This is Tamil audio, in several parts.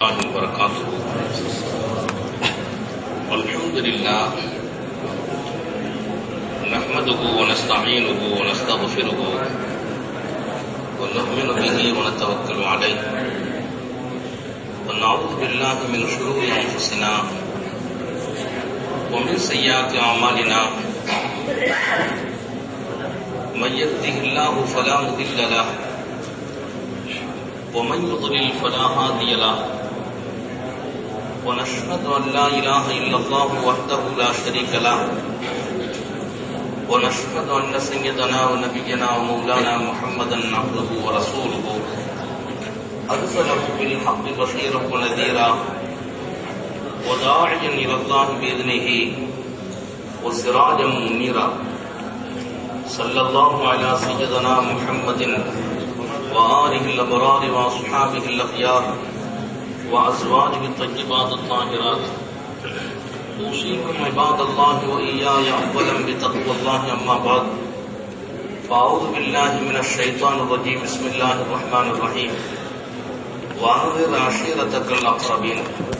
الله وبركاته والحمد لله نحمده ونستعينه ونستغفره ونؤمن به ونتوكل عليه ونعوذ بالله من شرور انفسنا ومن سيئات اعمالنا من يهده الله فلا مضل له ومن يضلل فلا هادي له ونشهد أن لا إله إلا الله وحده لا شريك له ونشهد أن سيدنا ونبينا ومولانا محمدا عبده ورسوله أرسله بالحق بشيرا ونذيرا وداعيا إلى الله بإذنه وسراجا منيرا صلى الله على سيدنا محمد وآله الأبرار وأصحابه الأخيار وأزواجه الطيبات الطاهرات أوصيكم عباد الله وإياي أولا بتقوى الله أما بعد فأعوذ بالله من الشيطان الرجيم بسم الله الرحمن الرحيم وأنذر عشيرتك الأقربين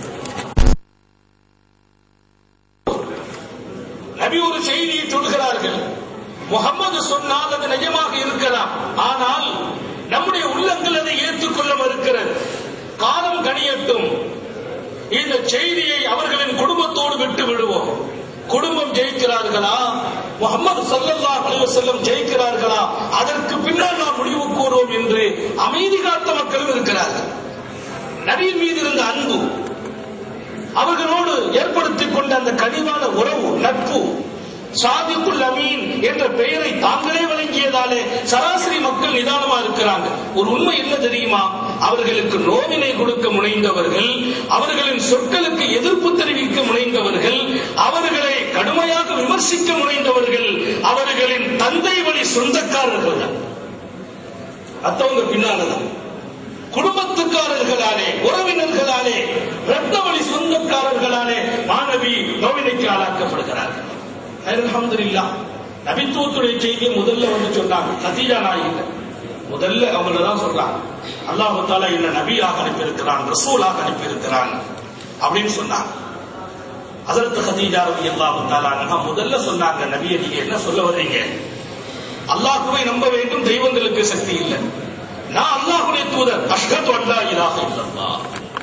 நபி ஒரு செய்தியை சொல்கிறார்கள் முகம்மது சொன்னால் அது நிஜமாக இருக்கலாம் ஆனால் நம்முடைய உள்ளங்கள் அதை ஏற்றுக்கொள்ள மறுக்கிறது காலம் கணியட்டும் இந்த செய்தியை அவர்களின் குடும்பத்தோடு விட்டு விடுவோம் குடும்பம் ஜெயிக்கிறார்களா முகமது சல்லல்லாஹு அலைஹி வஸல்லம் ஜெயிக்கிறார்களா அதற்கு பின்னால் நாம் முடிவு கூறுவோம் என்று அமைதி காத்த மக்களும் இருக்கிறார்கள் நபியின் மீது இருந்த அன்பு அவர்களோடு ஏற்படுத்திக் கொண்ட அந்த கனிவான உறவு நட்பு சாதிக்குல் அமீன் என்ற பெயரை தாங்களே வழங்கியதாலே சராசரி மக்கள் நிதானமா இருக்கிறாங்க ஒரு உண்மை என்ன தெரியுமா அவர்களுக்கு நோவினை கொடுக்க முனைந்தவர்கள் அவர்களின் சொற்களுக்கு எதிர்ப்பு தெரிவிக்க முனைந்தவர்கள் அவர்களை கடுமையாக விமர்சிக்க முனைந்தவர்கள் அவர்களின் தந்தை வழி சொந்தக்காரர்கள் தான் அத்தவங்க பின்னாலதான் குடும்பத்துக்காரர்களாலே உறவினர்களாலே ரத்த வழி சொந்தக்காரர்களாலே மாணவி நோவினைக்கு ஆளாக்கப்படுகிறார்கள் அல்ஹம்துலில்லா நபித்துவத்துடைய செய்தியை முதல்ல வந்து சொன்னாங்க கதீஜா நாயிங்க முதல்ல அவங்கள தான் சொல்றாங்க அல்லாஹ் தாலா என்ன நபியாக அனுப்பியிருக்கிறான் ரசூலாக அனுப்பியிருக்கிறான் அப்படின்னு சொன்னாங்க அதற்கு ஹதீஜா ரவி அல்லாஹ் தாலா முதல்ல சொன்னாங்க நபியை நீங்க என்ன சொல்ல வர்றீங்க அல்லாஹுவை நம்ப வேண்டும் தெய்வங்களுக்கு சக்தி இல்லை நான் அல்லாஹுடைய தூதர் அஷ்ஹது அல்லா இலாஹ இல்லல்லாஹ்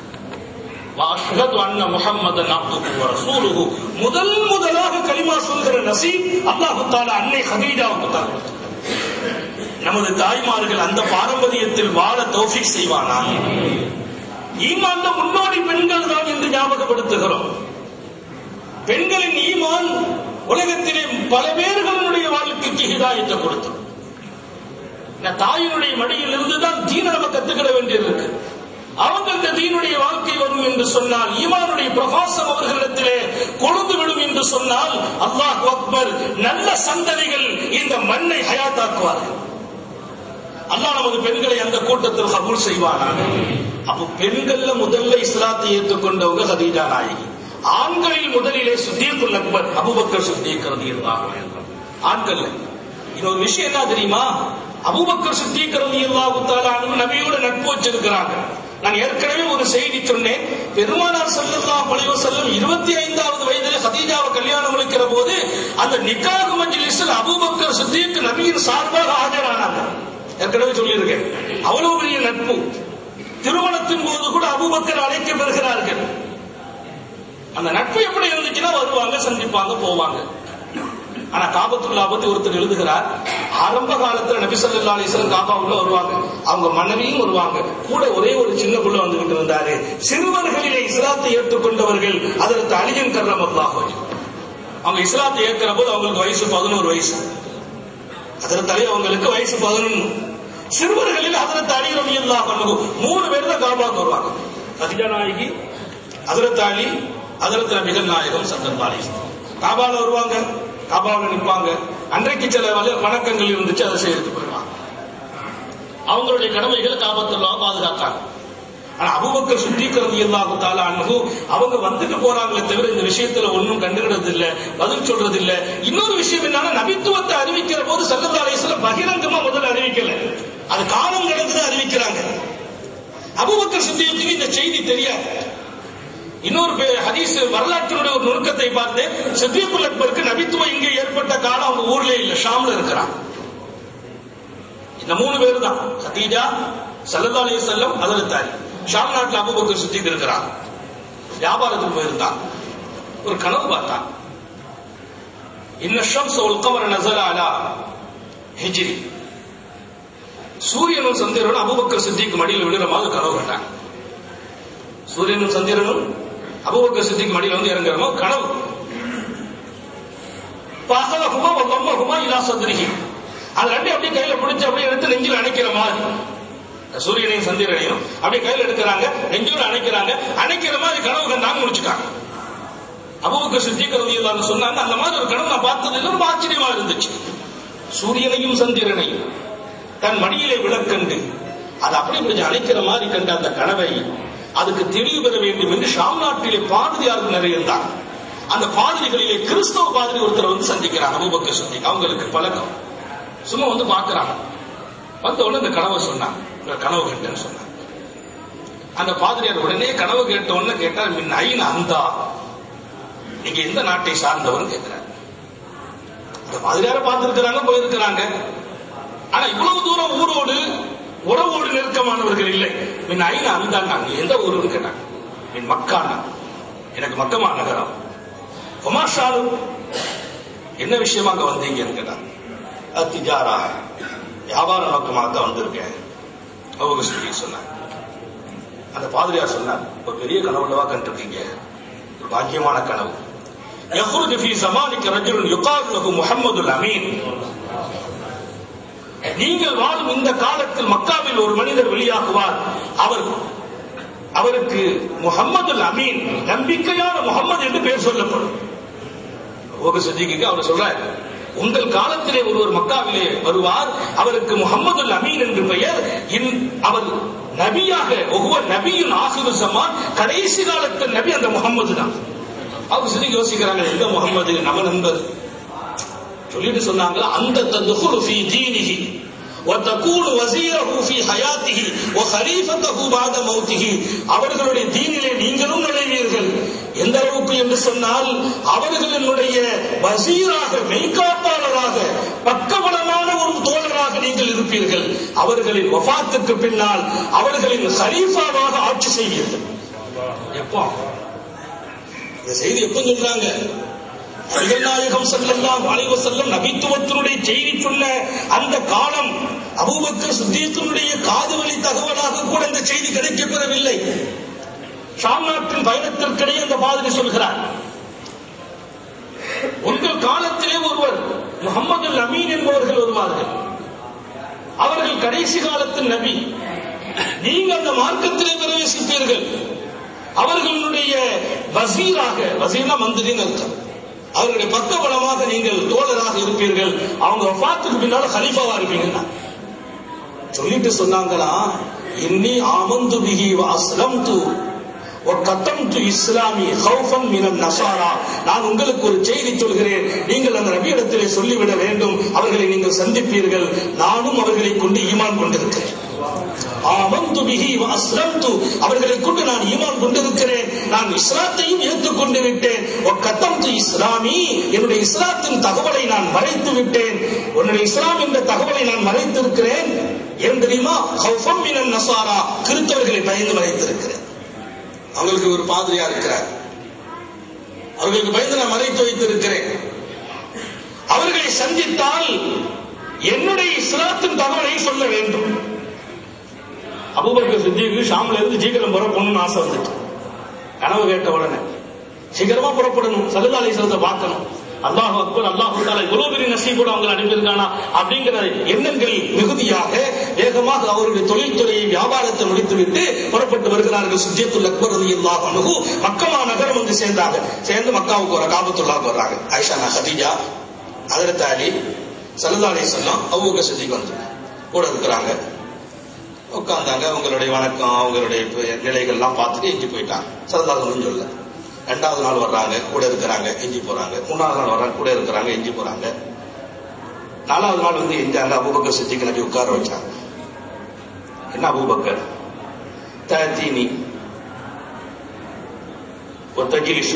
வாஷ்ஹது அன்ன முஹம்மதன் அப்துஹு வ ரசூலுஹு முதல் முதலாக கலிமா சொல்கிற நசீப் அல்லாஹ் தஆலா அன்னை ஹதீஜாவுக்கு தான் நமது தாய்மார்கள் அந்த பாரம்பரியத்தில் வாழ தௌஃபீக் செய்வானா ஈமான்ல முன்னோடி பெண்கள் தான் என்று ஞாபகப்படுத்துகிறோம் பெண்களின் ஈமான் உலகத்திலே பல பேர்களுடைய வாழ்க்கைக்கு ஹிதாயத்தை கொடுத்தோம் தாயினுடைய மடியில் இருந்துதான் தீன நம்ம கத்துக்கிட வேண்டியிருக்கு அவங்க இந்த தீனுடைய வாழ்க்கை வரும் என்று சொன்னால் ஈமானுடைய பிரகாசம் அவர்களிடத்திலே கொழுந்து விடும் என்று சொன்னால் அல்லாஹ் அக்பர் நல்ல சந்ததிகள் இந்த மண்ணை ஹயாத்தாக்குவார்கள் அல்லாஹ் நமது பெண்களை அந்த கூட்டத்தில் கபூல் செய்வானாக அப்ப பெண்கள்ல முதல்ல இஸ்லாத்தை ஏற்றுக்கொண்டவங்க ஹதீஜா நாயகி ஆண்களில் முதலிலே சுத்தீக்குல் அக்பர் அபுபக்கர் சுத்தீக்கிறது இருந்தாங்க ஆண்கள் இன்னொரு விஷயம் என்ன தெரியுமா அபுபக்கர் சுத்தீக்கிறது எல்லா நபியோட நட்பு வச்சிருக்கிறாங்க நான் ஏற்கனவே ஒரு செய்தி சொன்னேன் பெருமானார் செல்லல்லாம் பழைய செல்லும் இருபத்தி ஐந்தாவது வயதில் ஹதீஜாவை கல்யாணம் முடிக்கிற போது அந்த நிக்காக மஜ்லிஸில் அபூபக்கர் சித்திக்கு நபியின் சார்பாக ஆஜரானாங்க ஏற்கனவே சொல்லியிருக்கேன் அவ்வளவு பெரிய நட்பு திருமணத்தின் போது கூட அபூபக்கர் அழைக்கப்படுகிறார்கள் அந்த நட்பு எப்படி இருந்துச்சுன்னா வருவாங்க சந்திப்பாங்க போவாங்க ஆனா காபத்துல்லா பத்தி ஒருத்தர் எழுதுகிறார் ஆரம்ப காலத்துல நபி சொல்லா அலிஸ்லாம் காபா உள்ள வருவாங்க அவங்க மனைவியும் வருவாங்க கூட ஒரே ஒரு சின்ன புள்ள வந்துகிட்டு இருந்தாரு சிறுவர்களிலே இஸ்லாத்தை ஏற்றுக்கொண்டவர்கள் அதற்கு அலிஜன் கர்ரம் அல்லாஹ் அவங்க இஸ்லாத்தை ஏற்கிற போது அவங்களுக்கு வயசு பதினோரு வயசு அதற்கு அலி அவங்களுக்கு வயசு பதினொன்னு சிறுவர்களில் அதற்கு அலி ரவி அல்லா மூணு பேர் தான் காபாக்கு வருவாங்க கதிஜா நாயகி அதரத் அலி அதரத் நபிகள் நாயகம் சந்தர் பாலி காபால வருவாங்க காபாவில் நிற்பாங்க அன்றைக்கு சில வணக்கங்கள் இருந்துச்சு அதை செய்யறது போயிடுவாங்க அவங்களுடைய கடமைகள் காபத்துல்லாம் பாதுகாத்தாங்க ஆனா அபுபக்கர் சுத்திக்கிறது இல்லாத தால அன்பு அவங்க வந்துட்டு போறாங்களே தவிர இந்த விஷயத்துல ஒன்னும் கண்டுகிறது இல்ல பதில் சொல்றது இல்ல இன்னொரு விஷயம் என்னன்னா நபித்துவத்தை அறிவிக்கிற போது சல்லல்லா அலிஸ்ல பகிரங்கமா முதல்ல அறிவிக்கல அது காலம் கடந்து அறிவிக்கிறாங்க அபூபக்கர் சித்தியத்துக்கு இந்த செய்தி தெரியாது இன்னொரு பே- ஹதீஸ் வரலாற்றினுடைய ஒரு நுணுக்கத்தை பார்த்து சித்தியக்குல் அக்பருக்கு நபித்துவம் இங்கே ஏற்பட்ட காலம் அவங்க ஊர்ல இல்ல ஷாம்ல இருக்கிறான் இந்த மூணு பேர் தான் ஹதீஜா சல்லல்லா அலைஹி வஸல்லம் ஹஜரத் அலி ஷாம் நாட்டுல அபூபக்கர் சித்திக் இருக்கிறான் வியாபாரத்துக்கு போயிருந்தான் ஒரு கனவு பார்த்தான் இன்ன ஷம்ஸ் வல் கமர நஸல அலா ஹிஜ்ரி சூரியனும் சந்திரனும் அபூபக்கர் சித்திக்கு மடியில் விழுற மாதிரி கனவு கண்டாங்க சூரியனும் சந்திரனும் அபூபக்கர் சித்திக்கு மடியில் வந்து இறங்குற மாதிரி கனவு பகலகுமா வல்லம்மகுமா இலா சந்திரிகி அது ரெண்டையும் அப்படியே கையில பிடிச்சு அப்படியே எடுத்து நெஞ்சில் அணைக்கிற மாதிரி சூரியனையும் சந்திரனையும் அப்படியே கையில எடுக்கிறாங்க நெஞ்சோட அணைக்கிறாங்க அணைக்கிற மாதிரி கனவு கண்டாங்க முடிச்சுட்டாங்க அபூபக்கர் சித்திக் ரலியல்லாஹு சொன்னாங்க அந்த மாதிரி ஒரு கனவு நான் பார்த்தது இல்லை ரொம்ப ஆச்சரியமா இருந்துச்சு சூரியனையும் சந்திரனையும் தன் மடியிலே விளக்கண்டு அது அப்படி பிடிச்சு அணைக்கிற மாதிரி கண்ட அந்த கனவை அதுக்கு தெளிவு பெற வேண்டும் என்று ஷாம் நாட்டிலே பாதிரியார்கள் நிறைய இருந்தாங்க அந்த பாதிரிகளிலே கிறிஸ்தவ பாதிரி ஒருத்தர் வந்து சந்திக்கிறாங்க அபூபக்கர் சித்திக் அவங்களுக்கு பழக்கம் சும்மா வந்து பார்க்கறாங்க வந்த உடனே இந்த கனவை சொன்னாங்க இந்த கனவு கேட்டேன்னு சொன்னாங்க அந்த பாதிரியார் உடனே கனவு கேட்ட உடனே கேட்டார் மின் ஐன் அந்தா நீங்க எந்த நாட்டை சார்ந்தவர் கேட்கிறார் அந்த பாதிரியார பார்த்திருக்கிறாங்க போயிருக்கிறாங்க ஆனா இவ்வளவு தூரம் ஊரோடு உறவோடு நெருக்கமானவர்கள் இல்லை மின் ஐநா அந்தான் நாங்க எந்த ஊருன்னு கேட்டாங்க மின் மக்கானா எனக்கு மக்கமா நகரம் குமாஷாலு என்ன விஷயமா அங்க வந்தீங்கன்னு கேட்டாங்க அது திஜாரா வியாபார நோக்கமாக தான் வந்திருக்கேன் அவங்க சொல்லி சொன்னாங்க அந்த பாதிரியார் சொன்னார் ஒரு பெரிய கனவுலவா கண்டிருக்கீங்க ஒரு பாக்கியமான கனவு يخرج في زمانك رجل يقال له محمد الأمين நீங்கள் வாழும் இந்த காலத்தில் மக்காவில் ஒரு மனிதர் வெளியாகுவார் அவர் அவருக்கு முகம்மது அமீன் நம்பிக்கையான முகம்மது என்று பெயர் சொல்லப்படும் ஒரு சஜிக்கு அவர் சொல்ற உங்கள் காலத்திலே ஒருவர் மக்காவிலே வருவார் அவருக்கு முகம்மது அமீன் என்று பெயர் இன்- அவர் நபியாக ஒவ்வொரு நபியின் ஆசிரு சமான் கடைசி காலத்தில் நபி அந்த முகம்மது தான் அவர் சரி யோசிக்கிறாங்க எந்த முகம்மது நம்ம நண்பர் சொல்லிட்டு சொன்னாங்க அந்த ததுகுலு ஃபீ தீனிஹி وتكون وزيره في حياته وخليفته بعد موته அவர்களுடைய தீனிலே நீங்களும் நுழைவீர்கள் எந்த அளவுக்கு என்று சொன்னால் அவர்களினுடைய வசீராக மெய்காப்பாளராக பக்கபலமான ஒரு தோழராக நீங்கள் இருப்பீர்கள் அவர்களின் வஃபாத்துக்கு பின்னால் அவர்களின் ஹலீஃபாவாக ஆட்சி செய்வீர்கள் எப்போ இந்த செய்தி எப்ப சொல்றாங்க நபிகள் நாயகம் ஸல்லல்லாஹு அலைஹி வஸல்லம் நபித்துவத்தினுடைய செய்தி சொன்ன அந்த காலம் அபூபக்கர் சித்தீக்கினுடைய காதுவழி தகவலாக கூட இந்த செய்தி கிடைக்கப் பெறவில்லை ஷாம் நாட்டின் பயணத்திற்கிடையே அந்த மாதிரி சொல்கிறார் உங்கள் காலத்திலே ஒருவர் முகமது அமீன் என்பவர்கள் வருவார்கள் அவர்கள் கடைசி காலத்தின் நபி நீங்க அந்த மார்க்கத்திலே பிரவேசிப்பீர்கள் அவர்களுடைய வசீராக வசீர்னா மந்திரின்னு அர்த்தம் அவர்களுடைய பக்கபலமாக நீங்கள் தோழராக இருப்பீர்கள் அவங்க வஃபாத்துக்கு பின்னால ஹலீஃபாவா இருப்பீங்கன்னா சொல்லிட்டு சொன்னாங்களா இன்னி ஆமந்து பிஹி வ அஸ்லம்து கத்தம்து இஸ்லாமி ஹவுஃபன் மினன் நசாரா நான் உங்களுக்கு ஒரு செய்தி சொல்கிறேன் நீங்கள் அந்த நபியிடத்திலே சொல்லிவிட வேண்டும் அவர்களை நீங்கள் சந்திப்பீர்கள் நானும் அவர்களை கொண்டு ஈமான் கொண்டிருக்கிறேன் ஆமந்து பிஹி வ அஸ்லம்து அவர்களை கொண்டு நான் ஈமான் கொண்டிருக்கிறேன் நான் இஸ்லாத்தையும் ஏற்றுக்கொண்டு விட்டேன் கத்தம்து இஸ்லாமி என்னுடைய இஸ்லாத்தின் தகவலை நான் மறைத்து விட்டேன் உன்னுடைய இஸ்லாம் என்ற தகவலை நான் மறைத்திருக்கிறேன் ஏன் தெரியுமா ஹவுஃபம் மினன் நசாரா கிறிஸ்தவர்களை பயந்து மறைத்திருக்கிறேன் அவங்களுக்கு ஒரு பாதிரியா இருக்கிறார் அவர்களுக்கு பயந்து நான் மறைத்து வைத்திருக்கிறேன் அவர்களை சந்தித்தால் என்னுடைய இஸ்லாத்தின் தகவலை சொல்ல வேண்டும் அபூபக்கர் சித்திக்கு ஷாம்ல இருந்து சீக்கிரம் புறப்படணும்னு ஆசை வந்துட்டு கனவு கேட்ட உடனே சீக்கிரமா புறப்படணும் சல்லா அலிஸ்வரத்தை பார்க்கணும் அல்லாஹ் அக்பர் அல்லாஹு தாலா இவ்வளவு பெரிய நசீபோடு அவங்க அனுப்பியிருக்கானா அப்படிங்கிற எண்ணங்கள் மிகுதியாக வேகமாக அவருடைய தொழில்துறையை வியாபாரத்தை முடித்துவிட்டு புறப்பட்டு வருகிறார்கள் சுஜியத்துல் அக்பர் ரதி அல்லாஹ் அனுகு மக்கமா நகரம் வந்து சேர்ந்தாங்க சேர்ந்து மக்காவுக்கு வர காபத்துல்லாவுக்கு வர்றாங்க ஆயிஷா நான் சதீஜா அதிரத்த அலி சல்லா அலிஸ்லாம் அவங்க சதிக்கு வந்து கூட இருக்கிறாங்க உட்கார்ந்தாங்க அவங்களுடைய வணக்கம் அவங்களுடைய நிலைகள்லாம் பார்த்துட்டு எஞ்சி போயிட்டாங்க சரதாசனும் சொல்ல ரெண்டாவது நாள் வர்றாங்க கூட இருக்கிறாங்க எஞ்சி போறாங்க மூணாவது நாள் வர்றாங்க கூட இருக்கிறாங்க எஞ்சி போறாங்க நாலாவது நாள் வந்து எஞ்சாங்க அபுபக்கர் சித்திக்கு நபி உட்கார வச்சாங்க என்ன அபுபக்கர் تأتيني وتجلس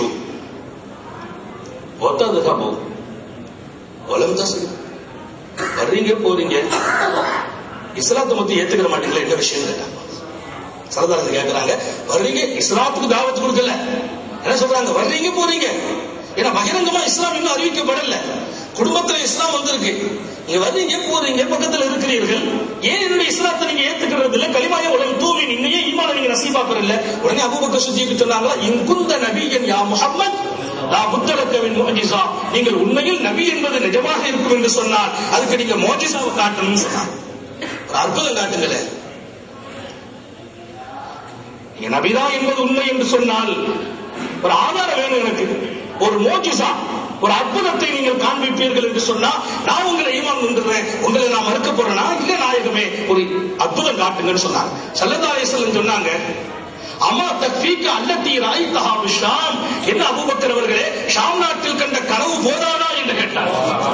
وتذهب ولم تصل வர்றீங்க போறீங்க இஸ்லாத்தை மத்தி ஏத்துக்கிற மாட்டீங்களா என்ன விஷயம் கேட்டாங்க சரதாரத்து கேட்கறாங்க வர்றீங்க இஸ்லாத்துக்கு தாவத்து கொடுக்கல என்ன சொல்றாங்க வர்றீங்க போறீங்க ஏன்னா பகிரங்கமா இஸ்லாம் இன்னும் அறிவிக்கப்படல குடும்பத்துல இஸ்லாம் வந்திருக்கு நீங்க வர்றீங்க போறீங்க பக்கத்துல இருக்கிறீர்கள் ஏன் என்னுடைய இஸ்லாத்தை நீங்க ஏத்துக்கிறது இல்ல களிமாய உலகம் தூவி நீங்க ஈமான நீங்க நசீபாக்குறல்ல உடனே அபூபக்கர் சுத்திக்கு சொன்னாங்களா இங்குந்த நபியன் யா முஹம்மத் லா புத்தலக்கவின் மோஜிசா நீங்கள் உண்மையில் நபி என்பது நிஜமாக இருக்கும் என்று சொன்னால் அதுக்கு நீங்க மோஜிசாவை காட்டணும்னு சொன்னாங்க ஒரு அற்புதம் காட்டுங்களேன் நீங்க நபிதா என்பது உண்மை என்று சொன்னால் ஒரு ஆதாரம் வேணும் எனக்கு ஒரு மோஜிசா ஒரு அற்புதத்தை நீங்கள் காண்பிப்பீர்கள் என்று சொன்னா நான் உங்களை ஈமான் கொண்டுறேன் உங்களை நான் மறுக்க போறேனா இல்ல நாயகமே ஒரு அற்புதம் காட்டுங்கன்னு சொன்னாங்க சல்லதாய செல்லம் சொன்னாங்க அம்மா தக்ஃபீக்கு அல்லத்தி ராய்தஹா ஷாம் என்ன அபூபக்கர் அவர்களே ஷாம் நாட்டில் கண்ட கனவு போதாதா என்று கேட்டார்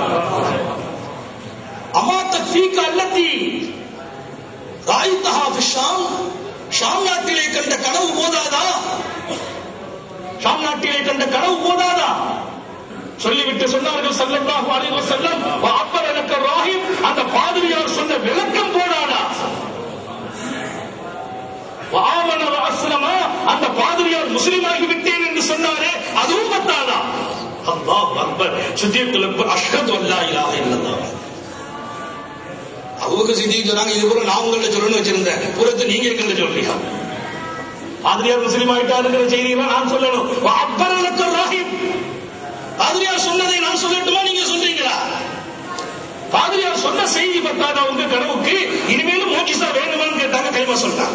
அம்மா தக்ஃபீக்கு அல்லத்தி ராய்தஹா ஷாம் ஷாம் நாட்டிலே கண்ட கனவு போதாதா ஷாம் நாட்டிலே கண்ட கனவு போதாதா சொல்லிவிட்டு சொன்னார்கள் சல்லல்லாஹு அலைஹி வஸல்லம் அப்பர் எனக்கு ராஹிம் அந்த பாதிரியார் சொன்ன விளக்கம் போடாதா வாமன அஸ்லமா அந்த பாதிரியார் முஸ்லிம் ஆகிவிட்டேன் என்று சொன்னாரே அதுவும் பத்தாதா அல்லாஹ் அக்பர் சித்தியத்துல் அக்பர் அஷ்ஹது அல்லா இலாஹ இல்லல்லாஹ் அவங்க சித்திக்கு சொன்னாங்க இது பூரா நான் உங்கள்ட்ட சொல்லணும்னு வச்சிருந்தேன் புறத்து நீங்க எங்கள்ட்ட சொல்றீங்க பாதிரியார் முஸ்லிம் ஆயிட்டாருங்கிற செய்திகளை நான் சொல்லணும் அப்பர் எனக்கு ராஹிம் பாதிரியார் சொன்னதை நான் சொல்லட்டுமா நீங்க சொல்றீங்களா பாதிரியார் சொன்ன செய்தி பத்தாதா உங்க கனவுக்கு இனிமேலும் மோகிசா வேணுமான்னு கேட்டாங்க கைமா சொல்றாங்க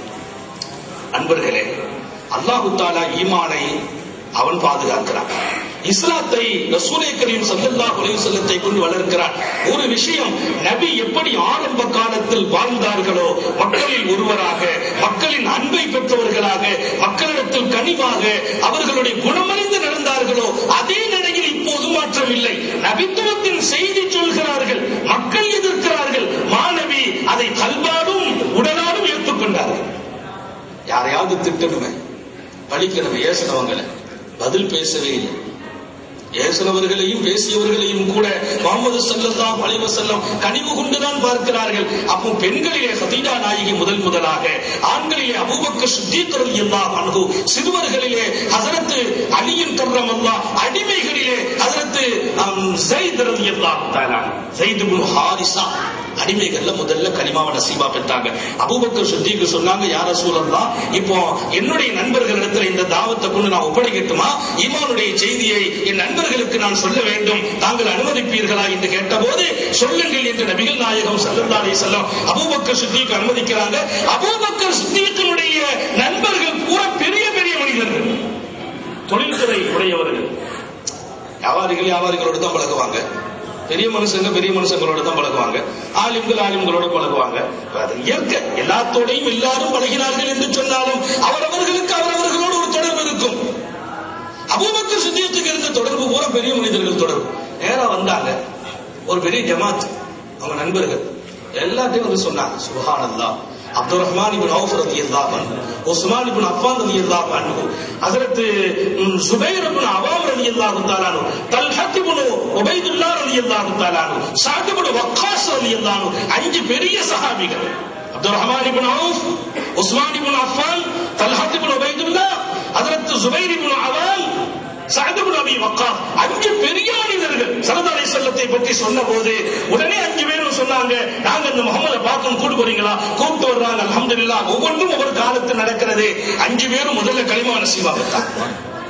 அன்பர்களே அல்லாஹு தாலா ஈமானை அவன் பாதுகாக்கிறான் இஸ்லாத்தை ரசூலை கரீம் சல்லல்லாஹு அலைஹி வஸல்லத்தை கொண்டு வளர்க்கிறான் ஒரு விஷயம் நபி எப்படி ஆரம்ப காலத்தில் வாழ்ந்தார்களோ மக்களில் ஒருவராக மக்களின் அன்பை பெற்றவர்களாக மக்களிடத்தில் கனிவாக அவர்களுடைய குணமறிந்து நடந்தார்களோ அதே நிலையில் இப்போது மாற்றமில்லை நபித்துவத்தின் செய்தி சொல்கிறார்கள் மக்கள் எதிர்க்கிறார்கள் மாணவி அதை கல்வாடும் உடலாலும் ஏற்றுக்கொண்டார்கள் யாரையாவது திட்டணுமே பழிக்கணுமே ஏசினவங்களை பதில் பேசவே இல்லை ஏசினவர்களையும் பேசியவர்களையும் கூட முகமது சல்லல்லாஹு அலைஹி வஸல்லம் கனிவு கொண்டுதான் பார்க்கிறார்கள் அப்போ பெண்களிலே சதீஜா நாயகி முதல் முதலாக ஆண்களிலே அபூபக்கர் சித்தீக் ரலியல்லாஹு அன்ஹு சிறுவர்களிலே ஹஸரத் அலியின் கர்ரமல்லாஹ் அடிமைகளிலே ஹஸரத் ஸைத் ரலியல்லாஹு தஆலா ஸைத் இப்னு ஹாரிஸா அடிமைகள்ல முதல்ல கனிமாவை நசீபா பெற்றாங்க அபூபக்கர் சித்திக்கு சொன்னாங்க யார சூழல்லாம் இப்போ என்னுடைய நண்பர்களிடத்துல இந்த தாவத்தை கொண்டு நான் ஒப்படைக்கட்டுமா ஈமானுடைய செய்தியை என் நண்பர்களுக்கு நான் சொல்ல வேண்டும் தாங்கள் அனுமதிப்பீர்களா என்று கேட்டபோது சொல்லுங்கள் என்று நபிகள் நாயகம் சல்லல்லாஹு அலைஹி வஸல்லம் அபூபக்கர் சித்திக்கு அனுமதிக்கிறாங்க அபூபக்கர் சித்திக்கினுடைய நண்பர்கள் பூரா பெரிய பெரிய மனிதர்கள் தொழில்துறை உடையவர்கள் வியாபாரிகள் வியாபாரிகளோடு தான் பழகுவாங்க பெரிய மனுஷங்க பெரிய மனுஷங்களோட தான் பழகுவாங்க ஆலிம்கள் ஆலிம்களோட பழகுவாங்க அது இயற்கை எல்லாத்தோடையும் எல்லாரும் பழகினார்கள் என்று சொன்னாலும் அவரவர்களுக்கு அவரவர்களோடு ஒரு தொடர்பு இருக்கும் அபூபக்கர் சித்தியத்துக்கு இருந்த தொடர்பு பூரா பெரிய மனிதர்கள் தொடர்பு நேரா வந்தாங்க ஒரு பெரிய ஜமாத் அவங்க நண்பர்கள் எல்லாத்தையும் வந்து சொன்னாங்க சுபஹானல்லாஹ் அப்துல் ரஹ்மான் இப்னு அவுஃப் ரலியல்லாஹு அன்ஹு உஸ்மான் இப்னு அஃபான் ரலியல்லாஹு அன்ஹு ஹஜரத் சுபைர் இப்னு அவாம் ரலியல்லாஹு தஆலா அன்ஹு தல்ஹத் இப்னு உபைதுல்லாஹ் ரலியல்லாஹு தஆலா அன்ஹு சஅத் இப்னு வக்காஸ் ரலியல்லாஹு அன்ஹு அஞ்சு பெரிய சஹாபிகள் Abdul Rahman ibn Awf Uthman ibn Affan Talha ibn Ubaidullah ஹஜரத் சுபைர் இப்னு அவாம் சஅதுபுல் அபி வக்காஸ் அஞ்சு பெரிய மனிதர்கள் சல்லல்லாஹு அலைஹி வஸல்லத்தை பற்றி சொன்னபோது உடனே அஞ்சு பேரும் சொன்னாங்க நாங்க இந்த முகமதை பார்க்கணும் கூட்டு போறீங்களா கூப்பிட்டு வர்றாங்க அல்ஹம்துலில்லாஹ் ஒவ்வொன்றும் ஒவ்வொரு காலத்தில் நடக்கிறது அஞ்சு பேரும் முதல்ல களிமா நசீபா பெற்றாங்க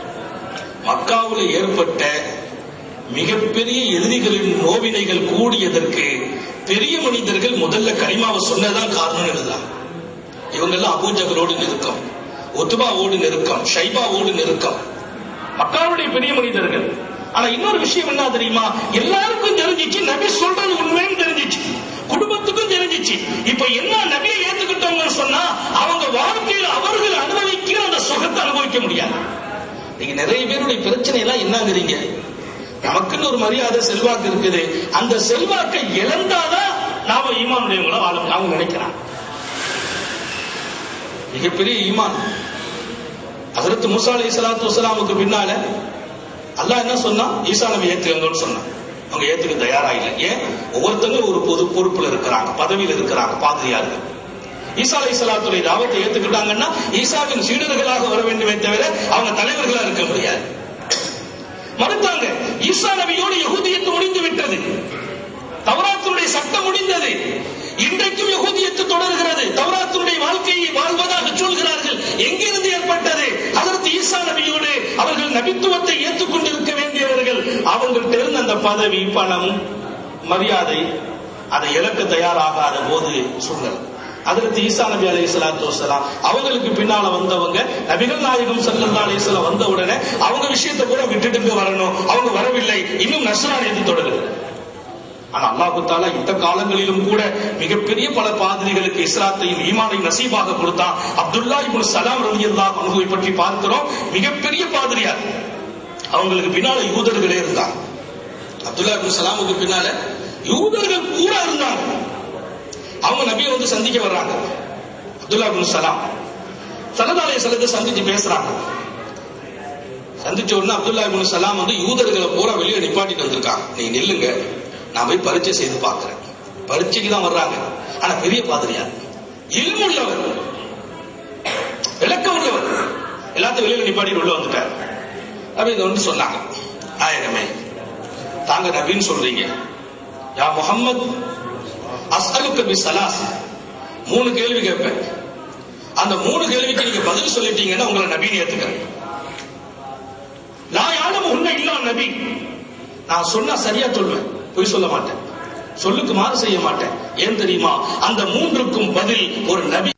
மக்காவுல ஏற்பட்ட மிகப்பெரிய எதிரிகளின் நோவினைகள் கூடியதற்கு பெரிய மனிதர்கள் முதல்ல கரிமாவை சொன்னதான் காரணம் எழுதுறாங்க இவங்கெல்லாம் அபூஜகளோடு நெருக்கம் ஒத்துபாவோடு நெருக்கம் ஷைபாவோடு நெருக்கம் மக்காவுடைய பெரிய மனிதர்கள் ஆனா இன்னொரு விஷயம் என்ன தெரியுமா எல்லாருக்கும் தெரிஞ்சிச்சு நபி சொல்றது உண்மைன்னு தெரிஞ்சிச்சு குடும்பத்துக்கும் தெரிஞ்சிச்சு இப்ப என்ன நபியை ஏத்துக்கிட்டவங்கன்னு சொன்னா அவங்க வாழ்க்கையில் அவர்கள் அனுபவிக்கிற அந்த சுகத்தை அனுபவிக்க முடியாது நீங்க நிறைய பேருடைய பிரச்சனை எல்லாம் என்னங்கிறீங்க நமக்குன்னு ஒரு மரியாதை செல்வாக்கு இருக்குது அந்த செல்வாக்கை இழந்தாதான் நாம ஈமானுடையவங்கள வாழ அவங்க நினைக்கிறான் மிகப்பெரிய ஈமான் ஹசரத் மூசா அலி சலாத்து வசலாமுக்கு பின்னால அல்லாஹ் என்ன சொன்னா ஈசா நபி ஏத்துக்கங்கன்னு சொன்னான் அவங்க ஏத்துக்க தயாரா இல்லை ஏன் ஒவ்வொருத்தங்களும் ஒரு பொது பொறுப்புல இருக்கிறாங்க பதவியில் இருக்கிறாங்க பாதிரியார்கள் ஈசா அலி சலாத்துடைய தாவத்தை ஏத்துக்கிட்டாங்கன்னா ஈசாவின் சீடர்களாக வர வேண்டுமே தவிர அவங்க தலைவர்களா இருக்க முடியாது மறுத்தாங்க ஈசா நபியோடு யகுதியத்து முடிந்து விட்டது தவராத்தினுடைய சட்டம் முடிந்தது இன்றைக்கும் யகுதியத்து தொடர்கிறது தவராத்தினுடைய வாழ்க்கையை வாழ்வதாக சொல்கிறார்கள் எங்கிருந்து ஏற்பட்டது அதற்கு ஈசா நபியோடு அவர்கள் நபித்துவத்தை ஏற்றுக்கொண்டிருக்க வேண்டியவர்கள் அவங்கள்ட்ட இருந்த அந்த பதவி பணம் மரியாதை அதை இழக்க தயாராகாத போது சூழ்நிலை அதற்கு ஈசா நபி அலி சலாத்து வசலாம் அவங்களுக்கு பின்னால வந்தவங்க நபிகள் நாயகம் சல்லா அலிஸ்லாம் வந்த உடனே அவங்க விஷயத்தை கூட விட்டுட்டு வரணும் அவங்க வரவில்லை இன்னும் நஸ்ரானியத்தை தொடருது ஆனா அல்லாஹு தாலா இந்த காலங்களிலும் கூட மிகப்பெரிய பல பாதிரிகளுக்கு இஸ்லாத்தையும் ஈமானையும் நசீபாக கொடுத்தான் அப்துல்லா இப்னு சலாம் ரலியல்லாஹு அன்ஹுவை பற்றி பார்க்கிறோம் மிகப்பெரிய பாதிரியார் அவங்களுக்கு பின்னால யூதர்களே இருந்தாங்க அப்துல்லா இப்னு சலாமுக்கு பின்னால யூதர்கள் கூட இருந்தாங்க அவங்க நபியை வந்து சந்திக்க வர்றாங்க அப்துல்லா இப்னு சலாம் சலதாலய சலத்தை சந்திச்சு பேசுறாங்க சந்திச்ச உடனே அப்துல்லா இப்னு சலாம் வந்து யூதர்களை பூரா வெளியே நிப்பாட்டிட்டு வந்திருக்காங்க நீங்க நில்லுங்க நான் போய் பரீட்சை செய்து பார்க்கிறேன் பரீட்சைக்கு தான் வர்றாங்க ஆனா பெரிய பாதிரியார் இல்முள்ளவர் விளக்கம் உள்ளவர் எல்லாத்தையும் வெளியில நிப்பாட்டிட்டு உள்ள வந்துட்டார் அப்படி இதை வந்து சொன்னாங்க நாயகமே தாங்க நபின்னு சொல்றீங்க யா முகம்மது அஸ்அலுக்க பி சலாஸ் மூணு கேள்வி கேட்பேன் அந்த மூணு கேள்விக்கு நீங்க பதில் சொல்லிட்டீங்கன்னா உங்களை நபின்னு ஏத்துக்கிறேன் நான் யாரும் உன்னை இல்லா நபி நான் சொன்னா சரியா சொல்வேன் பொய் சொல்ல மாட்டேன் சொல்லுக்கு மாறு செய்ய மாட்டேன் ஏன் தெரியுமா அந்த மூன்றுக்கும் பதில் ஒரு நபி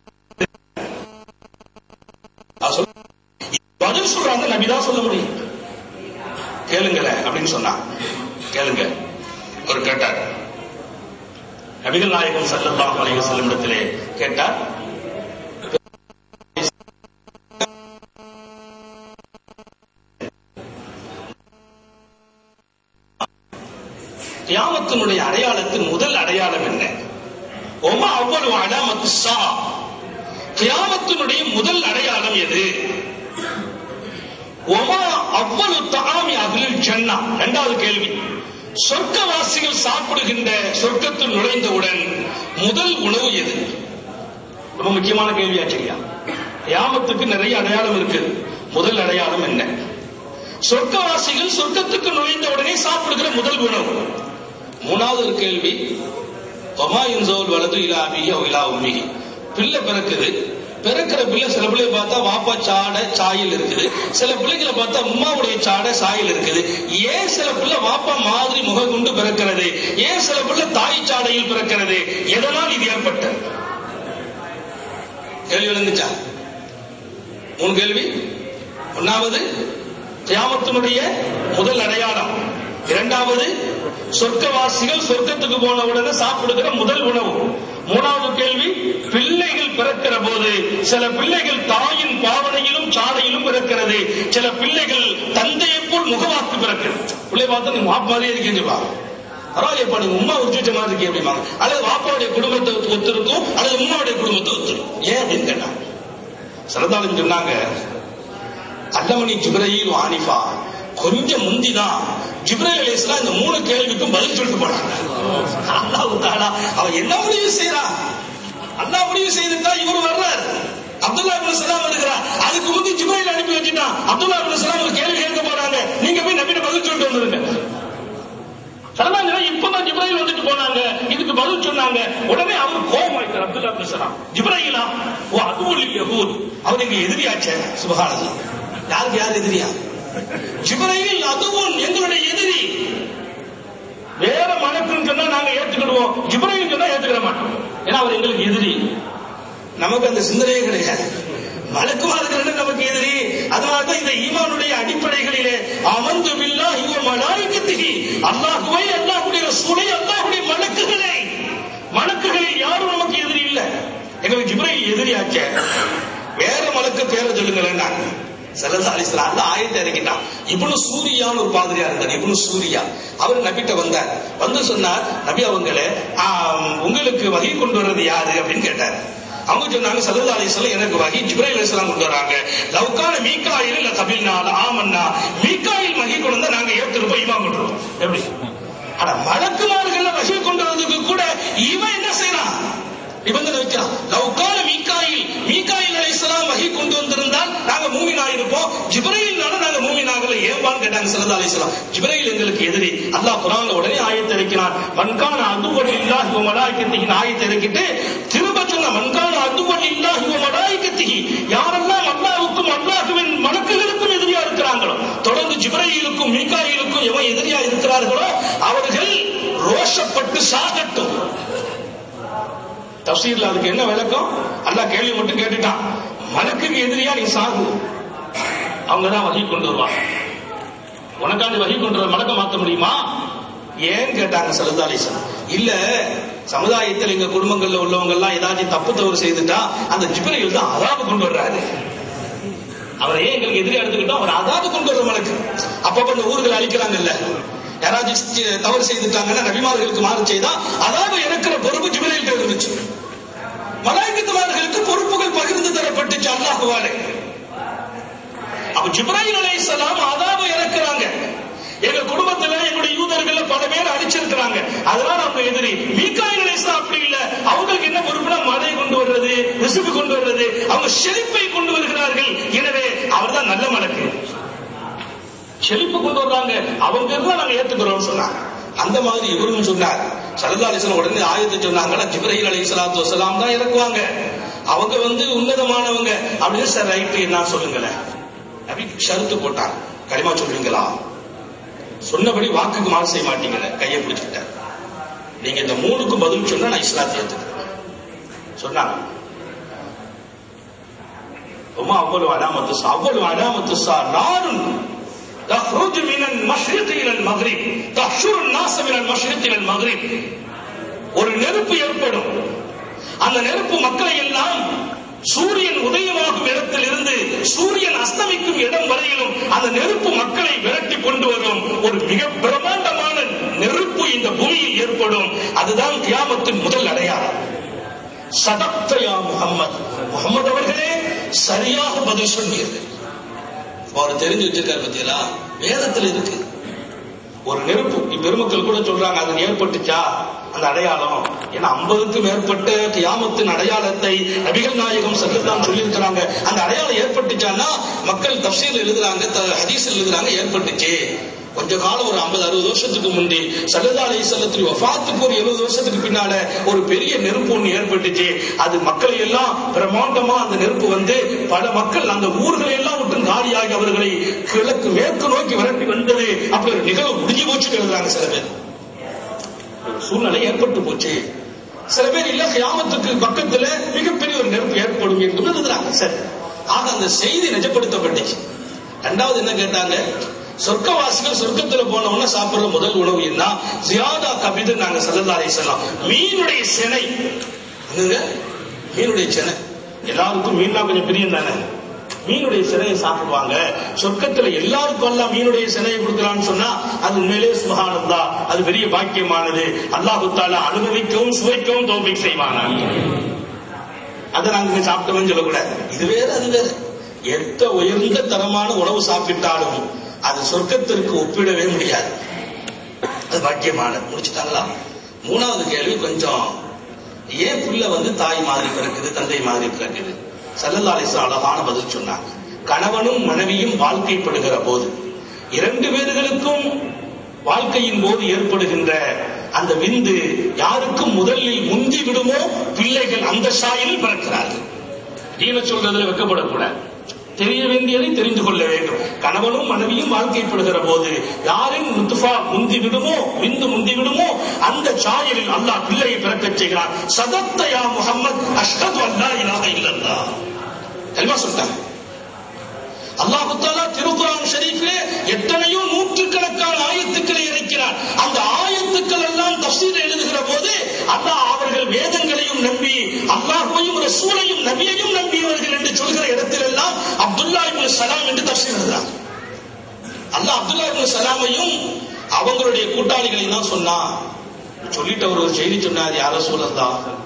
நான் சொல்ல- பதில் சொல்றாங்க நபி தான் சொல்ல முடியும் கேளுங்களேன் அப்படின்னு சொன்னான் கேளுங்க ஒரு கேட்டார் நபிகள் நாயகம் சல்லல்லாஹு அலைஹி வஸல்லம் இடத்திலே கேட்டார் கியாமத்தினுடைய அடையாளத்தின் முதல் அடையாளம் என்ன ஒமா அவ்வளவு அலாமத்து சா கியாமத்தினுடைய முதல் அடையாளம் எது ஒமா அவ்வளவு தாமி அகலில் ஜன்னா இரண்டாவது கேள்வி சொர்க்கவாசிகள் சாப்பிடுகின்ற சொர்க்கத்தில் நுழைந்தவுடன் முதல் உணவு எது ரொம்ப முக்கியமான கேள்வியாச்சரியா கியாமத்துக்கு நிறைய அடையாளம் இருக்கு முதல் அடையாளம் என்ன சொர்க்கவாசிகள் சொர்க்கத்துக்கு நுழைந்த உடனே சாப்பிடுகிற முதல் உணவு மூணாவது ஒரு கேள்வி ஒமாயின் சோல் வலது இலா அபிஹி அவ் இலா உம்மிஹி பிள்ளை பிறக்குது பிறக்கிற பிள்ளை சில பிள்ளைய பார்த்தா வாப்பா சாடை சாயில் இருக்குது சில பிள்ளைகளை பார்த்தா உம்மாவுடைய சாடை சாயில் இருக்குது ஏன் சில பிள்ளை வாப்பா மாதிரி முகம் கொண்டு பிறக்கிறது ஏன் சில பிள்ளை தாய் சாடையில் பிறக்கிறது எதனால் இது ஏற்பட்டது கேள்வி விளங்குச்சா மூணு கேள்வி ஒன்னாவது கியாமத்தினுடைய முதல் அடையாளம் இரண்டாவது சொர்க்கவாசிகள் சொர்க்கத்துக்கு போன உடனே சாப்பிடுகிற முதல் உணவு மூணாவது கேள்வி பிள்ளைகள் பிறக்கிற போது சில பிள்ளைகள் தாயின் பாவனையிலும் சாடையிலும் பிறக்கிறது சில பிள்ளைகள் தந்தையை போல் முகவாக்கு பிறக்கிறது பிள்ளை பார்த்தா நீ மாப்பு மாதிரியே இருக்கேன்னு சொல்லுவாங்க பரவாயில்லையப்பா நீங்க உமா உச்சிட்ட மாதிரி இருக்கே அப்படிம்பாங்க அல்லது வாப்பாவுடைய குடும்பத்தை ஒத்து- ஒத்திருக்கும் அல்லது உமாவுடைய குடும்பத்தை ஒத்திருக்கும் ஏன் அப்படின்னு கேட்டாங்க சரதாலும் சொன்னாங்க அல்லமணி ஜிப்ரயில் ஆனிஃபா கொஞ்சம் முந்திதான் ஜிப்ரேல் அலைஹிஸ்ஸலாம் இந்த மூணு கேள்விக்கும் பதில் சொல்லிட்டு போனாங்க அல்லாஹ் தாலா அவன் என்ன முடிவு செய்யறான் அல்லாஹ் முடிவு செய்துட்டா இவர் வர்றார் அப்துல்லா இப்னு சலாம் வருகிறார் அதுக்கு முந்தி ஜிப்ரேல் அனுப்பி வச்சுட்டான் அப்துல்லா இப்னு சலாம் ஒரு கேள்வி கேட்க போறாங்க நீங்க போய் நபிட்ட பதில் சொல்லிட்டு வந்துருங்க சரதாங்க இப்பதான் ஜிப்ரையில் வந்துட்டு போனாங்க இதுக்கு பதில் சொன்னாங்க உடனே அவர் கோபம் ஆயிட்டார் அப்துல்லா இப்னு சலாம் ஜிப்ரையிலா ஓ அதுவும் யஹூத் அவர் எங்க எதிரியாச்சே சுபஹானல்லாஹ் யாருக்கு யார் எதிரியா ஜிப்ரையில் அதுவும் எங்களுடைய எதிரி வேற மலக்குன்னு சொன்னா நாங்க ஏத்துக்கிடுவோம் ஜிப்ரையில் சொன்னா ஏத்துக்கிட மாட்டோம் ஏன்னா அவர் எங்களுக்கு எதிரி நமக்கு அந்த சிந்தனையே கிடையாது மலக்குமார்கள் நமக்கு எதிரி அதனால்தான் இந்த ஈமானுடைய அடிப்படைகளிலே அமர்ந்து பில்லா இவ மலாய்க்கத்திகி அல்லாஹுவை அல்லாஹுடைய ரசூலை அல்லாஹுடைய மலக்குகளை மலக்குகளில் யாரும் நமக்கு எதிரி இல்ல எங்களுக்கு ஜிப்ரையில் எதிரியாச்ச வேற மலக்கு பேரை சொல்லுங்களேன் சல்லா அலிஸ்லாம் அந்த ஆயத்தை இறக்கிட்டான் இப்னு சூரியான்னு ஒரு பாதிரியா இருந்தார் இப்னு சூரியா அவர் நபிட்ட வந்தார் வந்து சொன்னார் நபி அவங்களே ஆம், உங்களுக்கு வகை கொண்டு வர்றது யாரு அப்படின்னு கேட்டார் அவங்க சொன்னாங்க சல்லா அலிஸ்லாம் எனக்கு வகி ஜிப்ரைல் அலிஸ்லாம் கொண்டு வராங்க லவ்கான மீகாயில் இல்ல கபில்நாள் ஆமன்னா மீகாயில் வகி கொண்டு வந்தா நாங்க ஏத்துருப்போம் ஈமான் கொண்டுருவோம் எப்படி ஆனா மலக்குமார்கள் வகி கொண்டு வரதுக்கு கூட இவன் என்ன செய்யறான் நிபந்தனை வைக்கிறான் லவ்கான மீகாயில் மீகாயில் அலைஹிஸ்ஸலாம் வகி கொண்டு வந்திருந்தால் நாங்க மூமினாக இருப்போம் ஜிப்ரையில்னால நாங்க மூமினாகல ஏன்பான்னு கேட்டாங்க சல்லா அலிஸ்லாம் ஜிப்ரையில் எங்களுக்கு எதிரி அல்லாஹ் குரான்ல உடனே ஆயத்தை இறக்கினான் மன்கான அதுவல் இல்லாஹி வ மலாயிகத்திஹி ஆயத்தை இறக்கிட்டு திரும்ப சொன்ன மன்கான அதுவல் இல்லாஹி வ மலாயிகத்திஹி யாரெல்லாம் அல்லாஹ்வுக்கும் அல்லாஹ்வின் மலக்குகளுக்கும் எதிரியா இருக்கிறாங்களோ தொடர்ந்து ஜிப்ரையிலுக்கும் மீகாயிலுக்கும் எவன் எதிரியா இருக்கிறார்களோ அவர்கள் ரோஷப்பட்டு சாகட்டும் தப்சீர்ல அதுக்கு என்ன விளக்கம் அல்லாஹ் கேள்வி மட்டும் கேட்டுட்டான் மலக்குக்கு எதிரியா நீ சாகு அவங்க தான் வகை கொண்டு வருவாங்க உனக்காண்டி வகை கொண்டு வர மலக்க மாத்த முடியுமா ஏன் கேட்டாங்க சலதாலிசன் இல்ல சமுதாயத்தில் எங்க குடும்பங்கள்ல உள்ளவங்க எல்லாம் ஏதாச்சும் தப்பு தவறு செய்துட்டா அந்த ஜிப்ரையில் தான் அதாபு கொண்டு வர்றாரு அவரை ஏன் எங்களுக்கு எதிரி எடுத்துக்கிட்டோம் அவர் அதாவது கொண்டு வர மலக்கு அப்பப்ப இந்த ஊர்களை அழிக்கிறாங்கல்ல யாராச்சும் தவறு செய்துட்டாங்கன்னா நபிமார்களுக்கு மாறு செய்தா அதாவது இறக்குற பொறுப்பு ஜிப்ரையில் இருந்துச்சு மலாய்க்கத்துமார்களுக்கு பொறுப்புகள் பகிர்ந்து தரப்பட்டுச்சு அல்லாஹுவாலே அப்ப ஜிப்ராஹிம் அலைஹிஸ்ஸலாம் அதாப இறக்குறாங்க எங்க குடும்பத்துல எங்களுடைய யூதர்கள்ல பல பேர் அடிச்சிருக்கிறாங்க அதனால அவங்க எதிரி மீகாயில் அலைஹிஸ்ஸலாம் அப்படி இல்ல அவங்களுக்கு என்ன பொறுப்புனா மழை கொண்டு வர்றது ரிசுக்கு கொண்டு வர்றது அவங்க செழிப்பை கொண்டு வருகிறார்கள் எனவே அவர்தான் நல்ல மலக்கு செழிப்பு கொண்டு வர்றாங்க அவங்க தான் நாங்க ஏத்துக்கிறோம் சொன்னாங்க அந்த மாதிரி இவரும் சொன்னார் சல்லா அலிஸ்லாம் உடனே ஆயத்தை சொன்னாங்கன்னா ஜிப்ரஹீல் அலி சலாத்து வசலாம் தான் இறக்குவாங்க அவங்க வந்து உன்னதமானவங்க அப்படின்னு சார் ரைட்டு என்ன சொல்லுங்களேன் நபி ஷருத்து போட்டாங்க களிமா சொல்றீங்களா சொன்னபடி வாக்குக்கு மாறு செய்ய மாட்டீங்கல்ல கையை பிடிச்சுக்கிட்டார் நீங்க இந்த மூணுக்கும் பதில் சொன்னா நான் இஸ்லாத்தை ஏத்துக்கிறேன் சொன்னாங்க وما أول علامة الساعة أول علامة الساعة نار تخرج من المشرق إلى المغرب تحشر الناس من المشرق إلى المغرب ஒரு நெருப்பு ஏற்படும் அந்த நெருப்பு மக்களை எல்லாம் சூரியன் உதயமாகும் இடத்தில் இருந்து சூரியன் அஸ்தமிக்கும் இடம் வரையிலும் அந்த நெருப்பு மக்களை விரட்டி கொண்டு வரும் ஒரு மிக பிரமாண்டமான நெருப்பு இந்த பூமியில் ஏற்படும் அதுதான் கியாமத்தின் முதல் அடையாளம் சதப்தயா முகம்மது முகமது அவர்களே சரியாக பதில் சொன்னீர்கள் அவர் தெரிஞ்சு வச்சிருக்காரு பத்தியலா வேதத்தில் இருக்கு ஒரு நெருப்பு இப்பெருமக்கள் கூட சொல்றாங்க அது ஏற்பட்டுச்சா அந்த அடையாளம் ஏன்னா ஐம்பதுக்கும் மேற்பட்ட கியாமத்தின் அடையாளத்தை நபிகள் நாயகம் சல்லல்லாம் சொல்லியிருக்கிறாங்க அந்த அடையாளம் ஏற்பட்டுச்சான்னா மக்கள் தப்சீல் எழுதுறாங்க ஹதீஸ் எழுதுறாங்க ஏற்பட்டுச்சு கொஞ்ச காலம் ஒரு ஐம்பது அறுபது வருஷத்துக்கு முந்தி சல்லல்லா அலி சல்லத்தில் வஃபாத்துக்கு ஒரு எழுபது வருஷத்துக்கு பின்னால ஒரு பெரிய நெருப்பு ஒன்று ஏற்பட்டுச்சு அது மக்களை எல்லாம் பிரமாண்டமா அந்த நெருப்பு வந்து பல மக்கள் அந்த ஊர்களை எல்லாம் விட்டு காலியாகி அவர்களை கிழக்கு மேற்கு நோக்கி விரட்டி வந்தது அப்படி ஒரு நிகழ்வு முடிஞ்சு போச்சுன்னு எழுதுறாங்க சில பேர் ஒரு சூழ்நிலை ஏற்பட்டு போச்சு சில பேர் இல்ல கியாமத்துக்கு பக்கத்துல மிகப்பெரிய ஒரு நெருப்பு ஏற்படும் என்று எழுதுறாங்க சரி ஆக அந்த செய்தி நிஜப்படுத்தப்பட்டுச்சு ரெண்டாவது என்ன கேட்டாங்க சொர்க்கவாசிகள் சொர்க்கத்துல போனவன சாப்பிடுற முதல் உணவு என்ன ஜியாதா கபிது நாங்க சல்லல்லா அலிசல்லாம் மீனுடைய செனை என்னங்க மீனுடைய செனை எல்லாருக்கும் மீன்னா கொஞ்சம் பிரியம் தானே மீனுடைய சிலையை சாப்பிடுவாங்க சொர்க்கத்துல எல்லாருக்கும் எல்லாம் மீனுடைய சிலையை கொடுக்கலாம்னு சொன்னா அது உண்மையிலே சுகானந்தா அது பெரிய பாக்கியமானது அல்லாஹு தாலா அனுபவிக்கவும் சுவைக்கவும் தோல்வி செய்வானாங்க அதை நாங்க இங்க சாப்பிட்டோம்னு சொல்லக்கூடாது இது வேற அது வேற எத்த உயர்ந்த தரமான உணவு சாப்பிட்டாலும் அது சொர்க்கத்திற்கு ஒப்பிடவே முடியாது அது பாக்கியமானது முடிச்சுட்டாங்களா மூணாவது கேள்வி கொஞ்சம் ஏன் புள்ள வந்து தாய் மாதிரி பிறக்குது தந்தை மாதிரி பிறக்குது சல்லல்லா அலிஸ்லாம் அழகான பதில் சொன்னாங்க கணவனும் மனைவியும் வாழ்க்கைப்படுகிற போது இரண்டு பேர்களுக்கும் வாழ்க்கையின் போது ஏற்படுகின்ற அந்த விந்து யாருக்கும் முதலில் முந்தி விடுமோ பிள்ளைகள் அந்த சாயலில் பிறக்கிறார்கள் தீன சொல்றதுல வைக்கப்படக்கூடாது தெரிய வேண்டியதை தெரிந்து கொள்ள வேண்டும் கணவனும் மனைவியும் வாழ்க்கைப்படுகிற போது யாரின் முத்துஃபா முந்தி விடுமோ விந்து முந்தி விடுமோ அந்த சாயலில் அல்லாஹ் பிள்ளையை பிறக்கச் செய்கிறான் சதத்தயா முகம்மது அஷ்ஹது அல்லா இலாஹ இல்லல்லாஹ் கலிமா சொல்லிட்டாங்க அல்லாஹு தாலா திருக்குரான் ஷரீஃபிலே எத்தனையோ நூற்றுக்கணக்கான ஆயத்துக்களை இறக்கிறார் அந்த ஆயத்துக்கள் எல்லாம் தப்சீர் எழுதுகிற போது அல்லாஹ் அவர்கள் வேதங்களையும் நம்பி அல்லாஹையும் ரசூலையும் நபியையும் நம்பியவர்கள் என்று சொல்கிற இடத்திலெல்லாம் அப்துல்லா இப்னு சலாம் என்று தப்சீர் எழுதுறாங்க அல்லாஹ் அப்துல்லா இப்னு சலாமையும் அவங்களுடைய கூட்டாளிகளையும் தான் சொன்னான் சொல்லிட்டு அவர் ஒரு செய்தி சொன்னார் யார சொல்லலாம்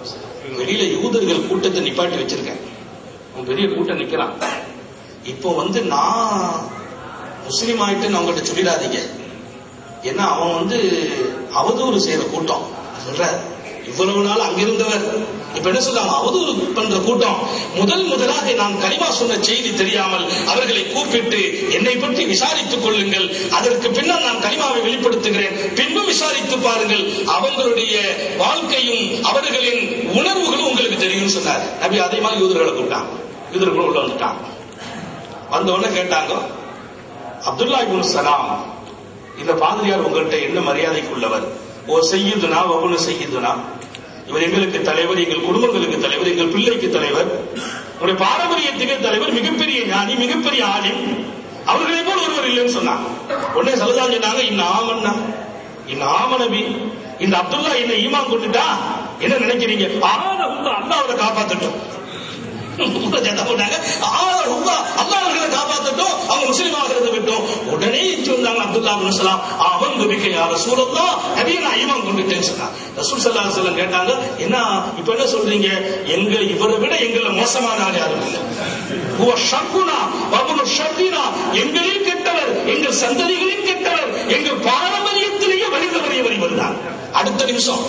வெளியில யூதர்கள் கூட்டத்தை நிப்பாட்டி வச்சிருக்கேன் அவன் பெரிய கூட்டம் நிக்கிறான் இப்போ வந்து நான் முஸ்லீம் ஆயிட்டுன்னு அவங்கள்ட்ட சொல்லிடாதீங்க ஏன்னா அவன் வந்து அவதூறு செய்யற கூட்டம் சொல்ற இவ்வளவு நாள் அங்கிருந்தவர் இப்ப என்ன சொல்றாங்க அவதூறு பண்ற கூட்டம் முதல் முதலாக நான் கனிமா சொன்ன செய்தி தெரியாமல் அவர்களை கூப்பிட்டு என்னை பற்றி விசாரித்துக் கொள்ளுங்கள் அதற்கு பின்னால் நான் கனிமாவை வெளிப்படுத்துகிறேன் பின்பு விசாரித்து பாருங்கள் அவங்களுடைய வாழ்க்கையும் அவர்களின் உணர்வுகளும் உங்களுக்கு தெரியும் சொன்னார் நபி அதே மாதிரி யூதர்களை கூப்பிட்டான் யூதர்களும் உள்ள வந்துட்டான் வந்த உடனே கேட்டாங்க அப்துல்லா இப்னு சலாம் இந்த பாதிரியார் உங்கள்கிட்ட என்ன மரியாதைக்கு உள்ளவர் ஓ செய்யுதுனா ஒவ்வொன்று செய்யுதுனா இவர் எங்களுக்கு தலைவர் எங்கள் குடும்பங்களுக்கு தலைவர் எங்கள் பிள்ளைக்கு தலைவர் உங்களுடைய பாரம்பரியத்துக்கு தலைவர் மிகப்பெரிய ஞானி மிகப்பெரிய ஆலிம் அவர்களை போல் ஒருவர் இல்லைன்னு சொன்னாங்க உடனே சலதான் சொன்னாங்க இந்த ஆமன்னா இந்த ஆமனபி இந்த அப்துல்லா என்ன ஈமான் கொண்டுட்டா என்ன நினைக்கிறீங்க ஆன அல்லாவை காப்பாத்தட்டும் சத்தம் போட்டாங்க ஆஹ் ரொம்ப அல்லாஹ் அவர்களை காப்பாத்தட்டும் அவங்க முஸ்லீம் ஆகிறது விட்டோம் உடனே இச்சு வந்தாங்க அப்துல்லா பின் சலாம் அவன் துபிக்க யார சூழல்லா நபியை நான் ஈமான் கொண்டுட்டேன்னு சொன்னாங்க ரசூல் சல்லா செல்லம் கேட்டாங்க என்ன இப்ப என்ன சொல்றீங்க எங்க இவரை விட எங்களை மோசமான ஆள் யாரும் இல்லை உவ ஷக்குனா வபுனு ஷர்தினா எங்களில் கெட்டவர் எங்கள் சந்ததிகளில் கெட்டவர் எங்கள் பாரம்பரியத்திலேயே வழிதவறியவர் இவர் தான் அடுத்த நிமிஷம்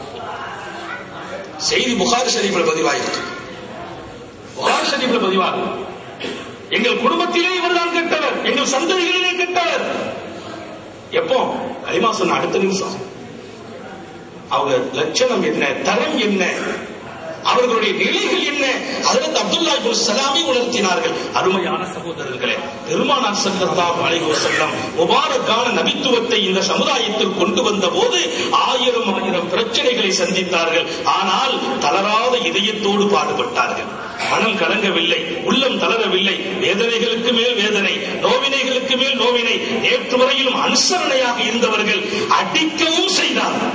செய்தி புகாரி ஷரீஃபில் பதிவாயிருக்கு புகார் ஷரீஃப்ல பதிவாகும் எங்கள் குடும்பத்திலே இவர்தான் கெட்டவர் எங்கள் சந்ததிகளிலே கெட்டவர் எப்போ கலிமா சொன்ன அடுத்த நிமிஷம் அவங்க லட்சணம் என்ன தரம் என்ன அவர்களுடைய நிலைகள் என்ன அதற்கு அப்துல்லா இப்னு சலாமி உணர்த்தினார்கள் அருமையான சகோதரர்களே பெருமானார் ஸல்லல்லாஹு அலைஹி வஸல்லம் முபாரக்கான நபித்துவத்தை இந்த சமுதாயத்தில் கொண்டு வந்த போது ஆயிரம் ஆயிரம் பிரச்சனைகளை சந்தித்தார்கள் ஆனால் தளராத இதயத்தோடு பாடுபட்டார்கள் மனம் கலங்கவில்லை உள்ளம் தளரவில்லை வேதனைகளுக்கு மேல் வேதனை நோவினைகளுக்கு மேல் நோவினை நேற்று வரையிலும் அனுசரணையாக இருந்தவர்கள் அடிக்கவும் செய்தார்கள்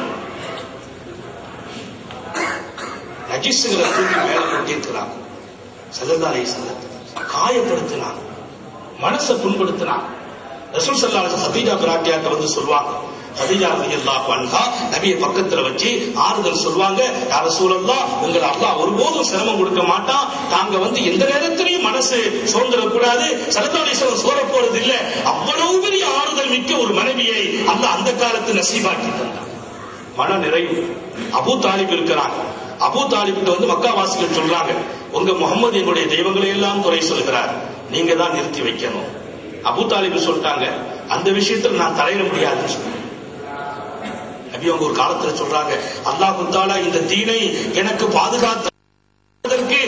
நஜிசுகளை தூக்கி மேல கொண்டிருக்கிறான் சல்லல்லாஹு செல்லம் காயப்படுத்தினான் மனசை புண்படுத்தினான் ரசூல் சல்லாஹ் ஹதீஜா பிராட்டியாட்ட வந்து சொல்லுவாங்க ஹதீஜா ரலியல்லாஹு அன்ஹா நபியை பக்கத்துல வச்சு ஆறுதல் சொல்லுவாங்க யா ரசூலல்லாஹ் உங்களை அல்லாஹ் ஒருபோதும் சிரமம் கொடுக்க மாட்டான் தாங்க வந்து எந்த நேரத்திலையும் மனசு சோர்ந்துடக்கூடாது சரதாலேஸ்வரம் சோர போறது இல்ல அவ்வளவு பெரிய ஆறுதல் மிக்க ஒரு மனைவியை அல்லாஹ் அந்த காலத்து நசீபாக்கி தந்தான் மன நிறைவு அபு தாலிப் இருக்கிறாங்க அபு தாலிப்கிட்ட வந்து மக்காவாசிகள் சொல்றாங்க உங்க முகமது எங்களுடைய தெய்வங்களை எல்லாம் குறை சொல்கிறார் நீங்க தான் நிறுத்தி வைக்கணும் அபு தாலிப் சொல்லிட்டாங்க அந்த விஷயத்துல நான் தலையிட முடியாதுன்னு சொன்னாங்க நபி அவங்க ஒரு காலத்துல சொல்றாங்க அல்லாஹ் தாலா இந்த தீனை எனக்கு பாதுகாத்ததற்கு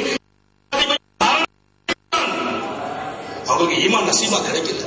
அவங்களுக்கு ஈமான் நசீபா கிடைக்கல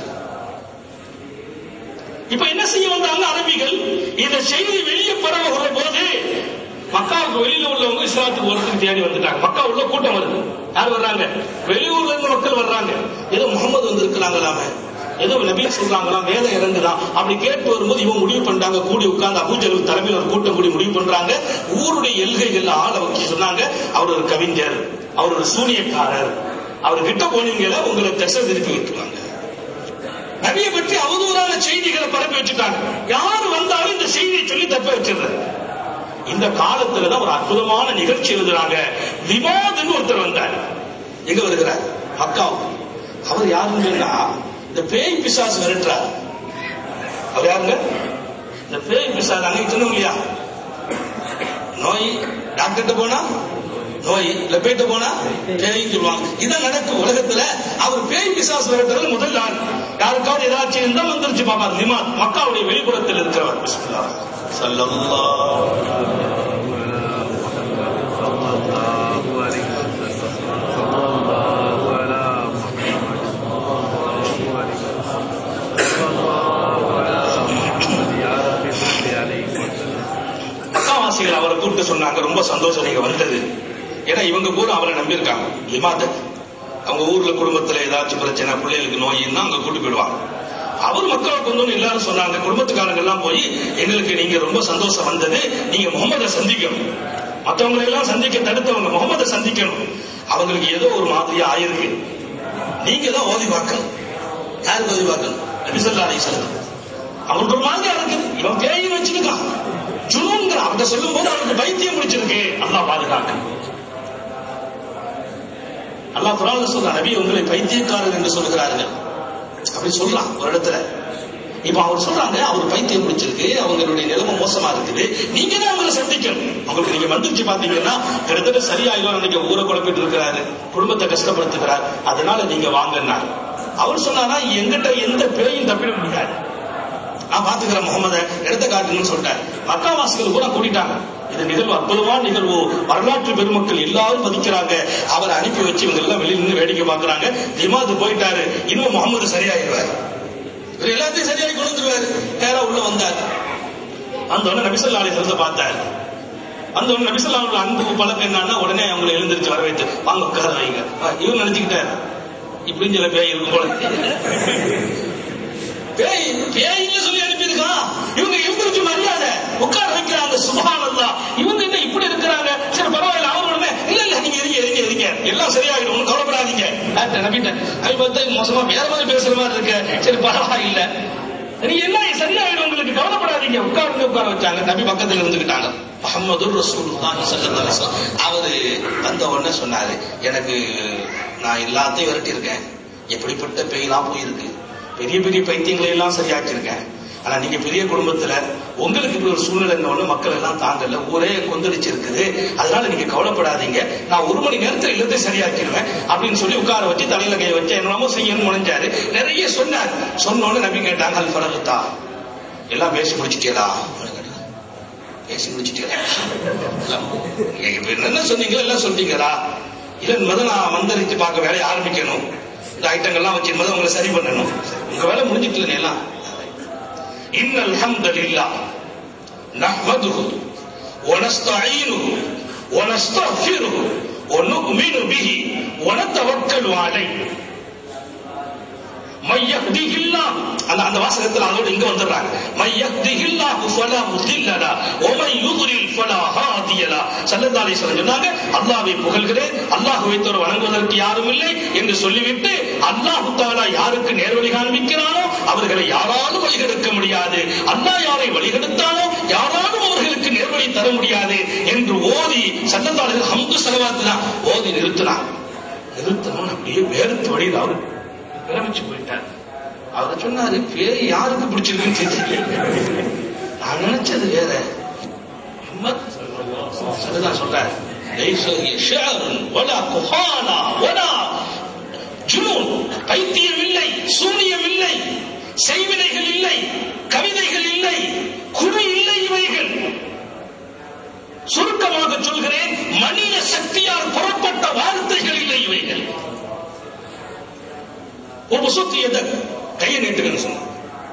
இப்ப என்ன செய்ய வந்தாங்க அரபிகள் இந்த செய்தி வெளியே பரவுகிற போது மக்காவுக்கு வெளியில உள்ளவங்க இஸ்லாத்துக்கு ஒருத்தருக்கு தேடி வந்துட்டாங்க மக்கா உள்ள கூட்டம் வருது யார் வர்றாங்க வெளியூர்ல இருந்து மக்கள் வர்றாங்க ஏதோ முகமது வந்து இருக்கிறாங்களாம ஏதோ நபி சொல்றாங்களாம் வேதம் இறங்குதான் அப்படி கேட்டு வரும்போது இவங்க முடிவு பண்றாங்க கூடி உட்கார்ந்து அபூஜல் தலைமையில் ஒரு கூட்டம் கூடி முடிவு பண்றாங்க ஊருடைய எல்கைகள் ஆள வச்சு சொன்னாங்க அவர் ஒரு கவிஞர் அவர் ஒரு சூனியக்காரர் அவர் கிட்ட போனீங்கள உங்களை திசை திருப்பி விட்டுருவாங்க நபியை பற்றி அவதூறான செய்திகளை பரப்பி வச்சுட்டாங்க யார் வந்தாலும் இந்த செய்தியை சொல்லி தப்ப வச்சிடுறது இந்த காலத்துல தான் ஒரு அற்புதமான நிகழ்ச்சி எழுதுறாங்க விவாதன்னு ஒருத்தர் வந்தார் எங்க வருகிறார் மக்காவுக்கு அவர் யாருன்னா இந்த பேய் பிசாசு விரட்டுறார் அவர் யாருங்க இந்த பேய் பிசாசு அன்னைக்கு சொன்னோம் இல்லையா நோய் டாக்டர்கிட்ட போனா நோய் இல்ல பேட்ட போனா பேய்ன்னு சொல்லுவாங்க இதான் நடக்கும் உலகத்துல அவர் பேய் பிசாசு விரட்டுறது முதல் ஆள் யாருக்காவது ஏதாச்சும் இருந்தா வந்துருச்சு பாப்பா நிமா மக்காவுடைய வெளிப்புறத்தில் இருக்கிறவர் பிஸ்மில்லா சல்லல்லாஹு மக்காவாசிகள் அவரை கூப்பிட்டு சொன்னாங்க ரொம்ப சந்தோஷம் நீங்க வந்தது ஏன்னா இவங்க பூரா அவரை நம்பியிருக்காங்க இமாத அவங்க ஊர்ல குடும்பத்துல ஏதாச்சும் பிரச்சனை பிள்ளைகளுக்கு நோயின்னா அங்க கூட்டு போயிடுவாங்க அவர் மக்களுக்கு வந்து எல்லாரும் சொன்னாங்க குடும்பத்துக்காரங்க எல்லாம் போய் எங்களுக்கு நீங்க ரொம்ப சந்தோஷம் வந்தது நீங்க முகமதை சந்திக்கணும் மற்றவங்களை எல்லாம் சந்திக்க தடுத்தவங்க முகமதை சந்திக்கணும் அவங்களுக்கு ஏதோ ஒரு மாதிரியா ஆயிருக்கு நீங்க தான் ஓதி பார்க்கணும் யாருக்கு ஓதி பார்க்கணும் நபிசல்லா அலி அவங்களுக்கு ஒரு மாதிரியா இருக்குது இவன் பேயும் வச்சிருக்கான் ஜுனூன்கிற அவங்க சொல்லும் போது அவருக்கு பைத்தியம் பிடிச்சிருக்கு அல்லாஹ் பாதுகாக்க அல்லாஹ் குரான்ல சொல்ற நபி உங்களை பைத்தியக்காரர் என்று சொல்கிறார்கள் அப்படி சொல்லலாம் ஒரு இடத்துல இப்ப அவர் சொல்றாங்க அவர் பைத்தியம் பிடிச்சிருக்கு அவங்களுடைய நிலைமை மோசமா இருக்குது நீங்க தான் அவங்களை சந்திக்கணும் அவங்களுக்கு நீங்க வந்துருச்சு பாத்தீங்கன்னா கிட்டத்தட்ட சரியாயிடும் நீங்க ஊரை குழப்பிட்டு இருக்கிறாரு குடும்பத்தை கஷ்டப்படுத்துகிறார் அதனால நீங்க வாங்கினார் அவர் சொன்னாரா எங்கிட்ட எந்த பிழையும் தப்பிட முடியாது நான் பாத்துக்கிறேன் முகமத இடத்த காட்டுங்கன்னு சொல்லிட்டார் மக்காவாசிகள் பூரா கூட்டிட்டாங்க இது நிகழ்வு அற்புதமான நிகழ்வு வரலாற்று பெருமக்கள் எல்லாரும் மதிக்கிறாங்க அவரை அனுப்பி வச்சு இவங்க எல்லாம் வெளியில நின்று வேடிக்கை பாக்குறாங்க திமாது போயிட்டாரு இன்னும் முகமது சரியாயிருவார் இவர் எல்லாத்தையும் சரியாகி கொண்டு வந்துருவாரு நேரா உள்ள வந்தார் அந்த உடனே நபிசல்லா அலிசல்ல பார்த்தார் அந்த உடனே நபிசல்லா அன்புக்கு பழக்கம் என்னன்னா உடனே அவங்களை எழுந்திருச்சு வர வைத்து வாங்க உட்கார வைங்க இவன் நினைச்சுக்கிட்டார் இப்படின்னு சில பேய் இருக்கும் போல பேய் பேய்னு சொல்லி அனுப்பியிருக்கான் இவங்க இவங்களுக்கு மரியாதை உட்கார வைக்கிறாங்க சுபஹானல்லா இவங்க என்ன இப்படி இருக்கிறாங்க சரி பரவாயில்ல அவங்க உடனே இல்ல இல்ல நீங்க எரிங்க எரிங்க எரிங்க எல்லாம் சரியாயிடும் ஒன்றும் கவலைப்படாதீங்க டாக்டர் நம்பிட்டேன் அது பார்த்தா மோசமா வேற மாதிரி பேசுற மாதிரி இருக்கு சரி பரவாயில்ல நீங்க எல்லாம் சரியாயிடும் உங்களுக்கு கவலைப்படாதீங்க உட்கார்ந்து உட்கார வச்சாங்க நபி பக்கத்துல இருந்துக்கிட்டாங்க முகமது ரசூலுல்லாஹி ஸல்லல்லாஹு அலைஹி வஸல்லம் அவரு வந்த உடனே சொன்னாரு எனக்கு நான் எல்லாத்தையும் விரட்டி இருக்கேன் எப்படிப்பட்ட பேயெல்லாம் போயிருக்கு பெரிய பெரிய பைத்தியங்களை எல்லாம் சரியாக்கியிருக்கேன் ஆனா நீங்க பெரிய குடும்பத்துல உங்களுக்கு இப்படி ஒரு சூழ்நிலை ஒண்ணு மக்கள் எல்லாம் தாங்கல ஊரே கொந்தளிச்சு இருக்குது அதனால நீங்க கவலைப்படாதீங்க நான் ஒரு மணி நேரத்துல எல்லாத்தையும் சரியாக்கிடுவேன் அப்படின்னு சொல்லி உட்கார வச்சு தலையில கைய வச்சு என்னமோ செய்யணும்னு முடிஞ்சாரு நிறைய சொன்னார் சொன்னோன்னு நம்பி கேட்டாங்க அல் பரகுத்தா எல்லாம் பேசி முடிச்சிட்டீங்களா பேசி முடிச்சிட்டீங்களா என்ன சொன்னீங்களா எல்லாம் சொல்லிட்டீங்களா இல்ல முதல்ல நான் வந்தரித்து பார்க்க வேலையை ஆரம்பிக்கணும் இந்த ஐட்டங்கள்லாம் வச்சு முதல்ல உங்களை சரி பண்ணணும் உங்க வேலை முடிஞ்சிட்டு எல்லாம் إن الحمد لله نحمده ونستعينه ونستغفره ونؤمن به ونتوكل عليه மையஹ்திஹில்லாஹ் அந்த அந்த வாசகத்துல அதோட இங்க வந்துடுறாங்க மையஹ்திஹில்லாஹ் ஃபலா முதில்லலா வமை யுத்ரில் ஃபலா ஹாதியலா ஸல்லல்லாஹு அலைஹி வஸல்லம் சொன்னாங்க அல்லாஹ்வை புகழ்கிறேன் அல்லாஹ்வை தவிர வணங்குவதற்கு யாரும் இல்லை என்று சொல்லிவிட்டு அல்லாஹ் தஆலா யாருக்கு நேர்வழி காண்பிக்கிறானோ அவர்களை யாராலும் வழிகெடுக்க முடியாது அல்லாஹ் யாரை வழிகெடுத்தானோ யாராலும் அவர்களுக்கு நேர்வழி தர முடியாது என்று ஓதி ஸல்லல்லாஹு அலைஹி வஸல்லம் ஹம்து ஸலவாத் தான் ஓதி நிறுத்தினார் நிறுத்தணும் அப்படியே வேர்த்து வழியில் அவரு பிரமிச்சு போயிட்டார் அவர் சொன்னாரு பேய் யாருக்கு பிடிச்சிருக்குன்னு தெரியல நான் நினைச்சது வேற முஹம்மத் சரிதான் சொல்றாரு ليس شعر ولا كهانة ولا ஜுனூன் பைத்தியம் இல்லை சூனியம் இல்லை செய்வினைகள் இல்லை கவிதைகள் இல்லை குறி இல்லை இவைகள் சுருக்கமாக சொல்கிறேன் மனித சக்தியால் புறப்பட்ட வார்த்தைகள் இல்லை இவைகள் ஒரு சொத்து எதை கையை நீட்டுங்கன்னு சொன்னான்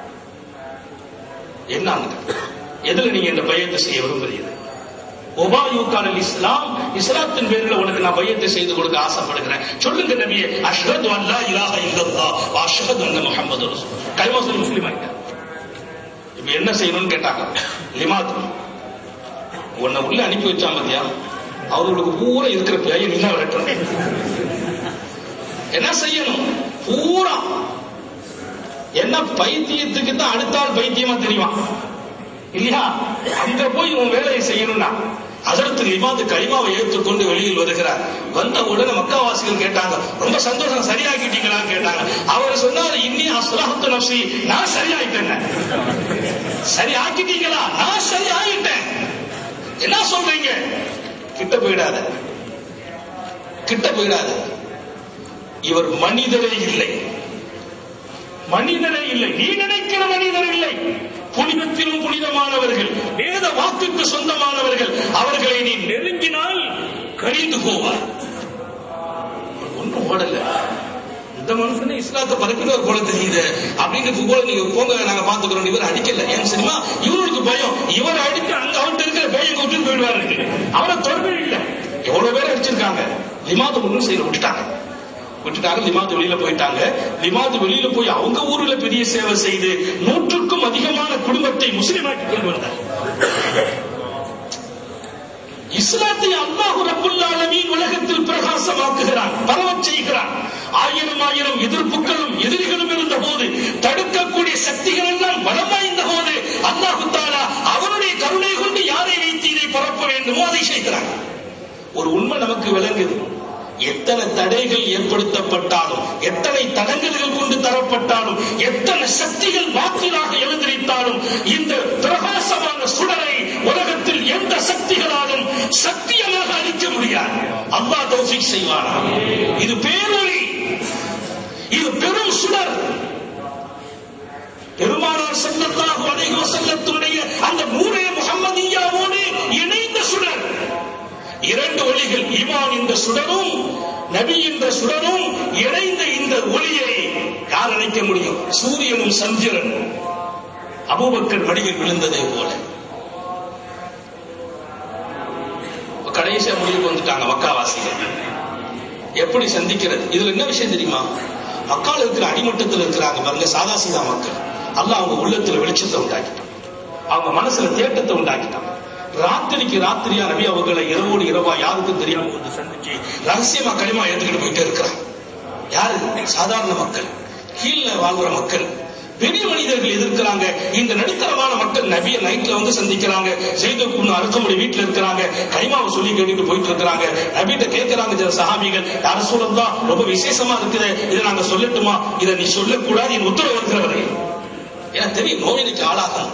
என்ன எதுல நீங்க இந்த பையத்தை செய்ய விரும்புறீங்க ஒபாயூக்கான இஸ்லாம் இஸ்லாத்தின் பேரில் உனக்கு நான் பையத்தை செய்து கொடுக்க ஆசைப்படுகிறேன் சொல்லுங்க நபியே அஷ்ஹது அல்லா இலாஹ இல்லல்லாஹ் வ அஷ்ஹது அன்ன முஹம்மது ரசூல் கைமா சொல்லி முஸ்லீம் ஆயிட்டான் இப்ப என்ன செய்யணும்னு கேட்டாங்க லிமாத் உன்னை உள்ள அனுப்பி வச்சான் பாத்தியா அவர்களுக்கு பூரா இருக்கிற பேயை நீ தான் விரட்டணும் என்ன செய்யணும் பூரா என்ன பைத்தியத்துக்கு தான் அடுத்தால் பைத்தியமா தெரியுமா இல்லையா அங்க போய் உன் வேலையை செய்யணும்னா அதற்கு இமாது களிமாவை ஏற்றுக்கொண்டு வெளியில் வருகிறார் வந்த உடனே மக்காவாசிகள் கேட்டாங்க ரொம்ப சந்தோஷம் சரியாக்கிட்டீங்களான்னு கேட்டாங்க அவர் சொன்னார் இன்னி அஸ்லாஹத்து நப்சி நான் சரியாயிட்டேன் சரி ஆக்கிட்டீங்களா நான் சரி ஆகிட்டேன் என்ன சொல்றீங்க கிட்ட போயிடாத கிட்ட போயிடாத இவர் மனிதரே இல்லை மனிதரே இல்லை நீ நினைக்கிற மனிதர் இல்லை புனிதத்திலும் புனிதமானவர்கள் வேத வாக்குக்கு சொந்தமானவர்கள் அவர்களை நீ நெருங்கினால் கரிந்து போவார் ஒன்றும் ஓடல இந்த மனுஷனே இஸ்லாத்தை பரப்பினவர் போல தெரியுது அப்படின்னு போல நீங்க போங்க நாங்க பாத்துக்கிறோம் இவர் அடிக்கல ஏன் சரிமா இவருக்கு பயம் இவர் அடிச்சு அங்க அவர்கிட்ட இருக்கிற பையன் விட்டு போயிடுவாரு அவரை தொடர்பு இல்லை எவ்வளவு பேர் அடிச்சிருக்காங்க லிமாத ஒன்றும் செய்ய விட்டுட்டாங்க விட்டுட்டாங்க லிமாது வெளியில போயிட்டாங்க லிமாது வெளியில போய் அவங்க ஊர்ல பெரிய சேவை செய்து நூற்றுக்கும் அதிகமான குடும்பத்தை முஸ்லிமாக்கி கொண்டு வந்தார் இஸ்லாத்தை அல்லாஹு ரப்புல் ஆலமீன் உலகத்தில் பிரகாசமாக்குகிறான் பரவச் செய்கிறான் ஆயிரம் ஆயிரம் எதிர்ப்புகளும் எதிரிகளும் இருந்த போது தடுக்கக்கூடிய சக்திகள் எல்லாம் பலம் வாய்ந்த போது அல்லாஹு தாலா அவனுடைய கருணை கொண்டு செய்யணுமோ அதை செய்கிறாங்க ஒரு உண்மை நமக்கு விளங்குது எத்தனை தடைகள் ஏற்படுத்தப்பட்டாலும் எத்தனை தடங்கல்கள் கொண்டு தரப்பட்டாலும் எத்தனை சக்திகள் வாக்கிலாக எழுந்திருத்தாலும் இந்த பிரகாசமான சுடரை உலகத்தில் எந்த சக்திகளாலும் சத்தியமாக அளிக்க முடியாது அல்லாஹ் தௌஃபீக் செய்வானா இது பேரொளி இது பெரும் சுடர் பெருமானார் ஸல்லல்லாஹு அலைஹி வஸல்லத்துடைய அந்த நூரே முஹம்மதியாவோடு இணைந்த சுடர் இரண்டு ஒளிகள் ஈமான் என்ற சுடரும் நபி என்ற சுடரும் இணைந்த இந்த ஒளியை யார் அணைக்க முடியும் சூரியனும் சந்திரன் அபூபக்கர் மடியில் விழுந்ததை போல இப்ப கடைசியா முடிவுக்கு வந்துட்டாங்க மக்காவாசிகள் எப்படி சந்திக்கிறது இதுல என்ன விஷயம் தெரியுமா மக்கள் இருக்கிற அடிமட்டத்தில் இருக்கிறாங்க பாருங்க சாதா சீதா மக்கள் அல்லாஹ் அவங்க உள்ளத்துல வெளிச்சத்தை உண்டாக்கிட்டான் அவங்க மனசுல தேட்டத்தை உண்டாக்கிட்டான் ராத்திரிக்கு ராத்திரியா நபி அவர்களை இரவோடு இரவா யாருக்கும் தெரியாம வந்து சந்திச்சு ரகசியமா களிமா எடுத்துக்கிட்டு போயிட்டே இருக்கிறான் யாரு சாதாரண மக்கள் கீழே வாழ்ற மக்கள் பெரிய மனிதர்கள் எதிர்க்கிறாங்க இந்த நடுத்தரமான மக்கள் நபிய நைட்ல வந்து சந்திக்கிறாங்க செய்த பொண்ணு அறுக்கமுடி வீட்டுல இருக்கிறாங்க கைமாவை சொல்லி கேட்டுட்டு போயிட்டு இருக்கிறாங்க நபிட்ட கேட்கிறாங்க சில சஹாபிகள் யார சொல்லலாம் ரொம்ப விசேஷமா இருக்குது இதை நாங்க சொல்லட்டுமா இதை நீ சொல்லக்கூடாது என் உத்தரவு இருக்கிறவரை எனக்கு தெரியும் நோயினுக்கு ஆளாகும்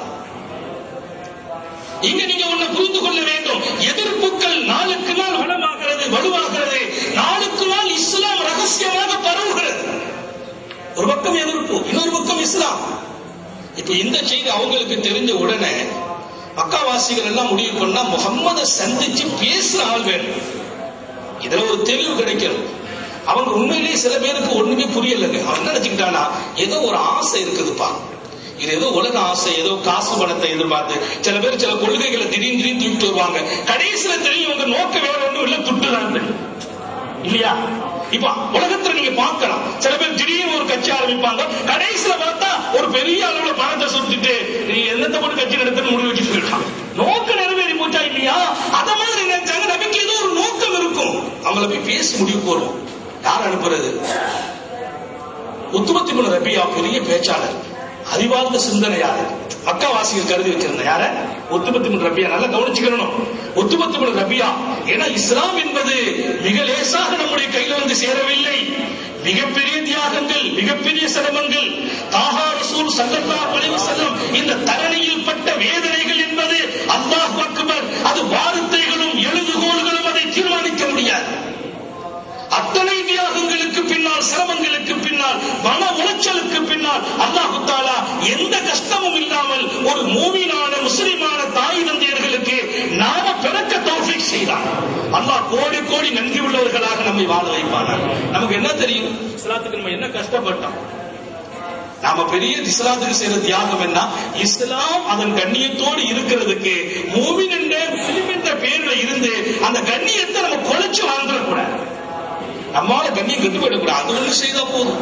இங்க நீங்க ஒண்ணு புரிந்து கொள்ள வேண்டும் எதிர்ப்புகள் நாளுக்கு நாள் வளமாகிறது வலுவாகிறது நாளுக்கு நாள் இஸ்லாம் ரகசியமாக பரவுகிறது ஒரு பக்கம் எதிர்ப்பு இன்னொரு பக்கம் இஸ்லாம் இப்ப இந்த செய்தி அவங்களுக்கு தெரிஞ்ச உடனே மக்காவாசிகள் எல்லாம் முடிவு பண்ணா முகம்மதை சந்திச்சு பேசுற ஆள் வேணும் இதுல ஒரு தெளிவு கிடைக்கணும் அவங்க உண்மையிலேயே சில பேருக்கு ஒண்ணுமே புரியலைங்க அவன் என்ன நினைச்சுக்கிட்டானா ஏதோ ஒரு ஆசை இருக்குதுப்பா இது ஏதோ உலக ஆசை ஏதோ காசு பணத்தை எதிர்பார்த்து சில பேர் சில கொள்கைகளை திடீர்னு திடீர்னு தூக்கிட்டு வருவாங்க கடைசியில தெரியும் உங்க நோக்கம் வேற ஒன்றும் இல்ல துட்டுதான் இல்லையா இப்ப உலகத்துல நீங்க பார்க்கலாம் சில பேர் திடீர்னு ஒரு கட்சி ஆரம்பிப்பாங்க கடைசியில பார்த்தா ஒரு பெரிய அளவுல பணத்தை சுத்திட்டு நீ என்னத்தை போட்டு கட்சி நடத்த முடிவு வச்சு போயிடலாம் நோக்கம் நிறைவேறி போச்சா இல்லையா அத மாதிரி நினைச்சாங்க நமக்கு ஏதோ ஒரு நோக்கம் இருக்கும் அவங்கள போய் பேசி முடிவு போறோம் யார் அனுப்புறது உத்துமத்தி முன் ரபியா பெரிய பேச்சாளர் அறிவார்ந்த சிந்தனையாளர் மக்காவாசிகள் கருதி வச்சிருந்த யார ஒத்துபத்தி முன் ரபியா நல்லா கவனிச்சுக்கணும் ஒத்துபத்தி முன் ரபியா ஏன்னா இஸ்லாம் என்பது மிக லேசாக நம்முடைய கையில வந்து சேரவில்லை மிகப்பெரிய தியாகங்கள் மிகப்பெரிய சிரமங்கள் தாஹா ரசூல் சல்லல்லாஹு அலைஹி வஸல்லம் இந்த தரணியில் பட்ட வேதனைகள் என்பது அல்லாஹ் அக்பர் அது வார்த்தைகளும் எழுதுகோள்களும் அதை தீர்மானிக்க முடியாது அத்தனை தியாகங்களுக்கு பின்னால் சிரமங்களுக்கு பின்னால் மன உளைச்சலுக்கு பின்னால் அல்லாஹு தாலா எந்த கஷ்டமும் இல்லாமல் ஒரு மூவினான முஸ்லிமான தாய் தந்தையர்களுக்கு நாம பிறக்க தௌஃபீக் செய்தான் அல்லாஹ் கோடி கோடி நன்றி உள்ளவர்களாக நம்மை வாழ வைப்பானார் நமக்கு என்ன தெரியும் இஸ்லாத்துக்கு நம்ம என்ன கஷ்டப்பட்டோம் நாம பெரிய இஸ்லாத்துக்கு செய்யற தியாகம் என்ன இஸ்லாம் அதன் கண்ணியத்தோடு இருக்கிறதுக்கு மூவின் என்ற முஸ்லிம் என்ற பேர்ல இருந்து அந்த கண்ணியத்தை நம்ம குறைச்சு வாழ்ந்துடக்கூடாது நம்மால கண்ணியம் கெட்டு போயிடக்கூடாது அது ஒண்ணு செய்தா போதும்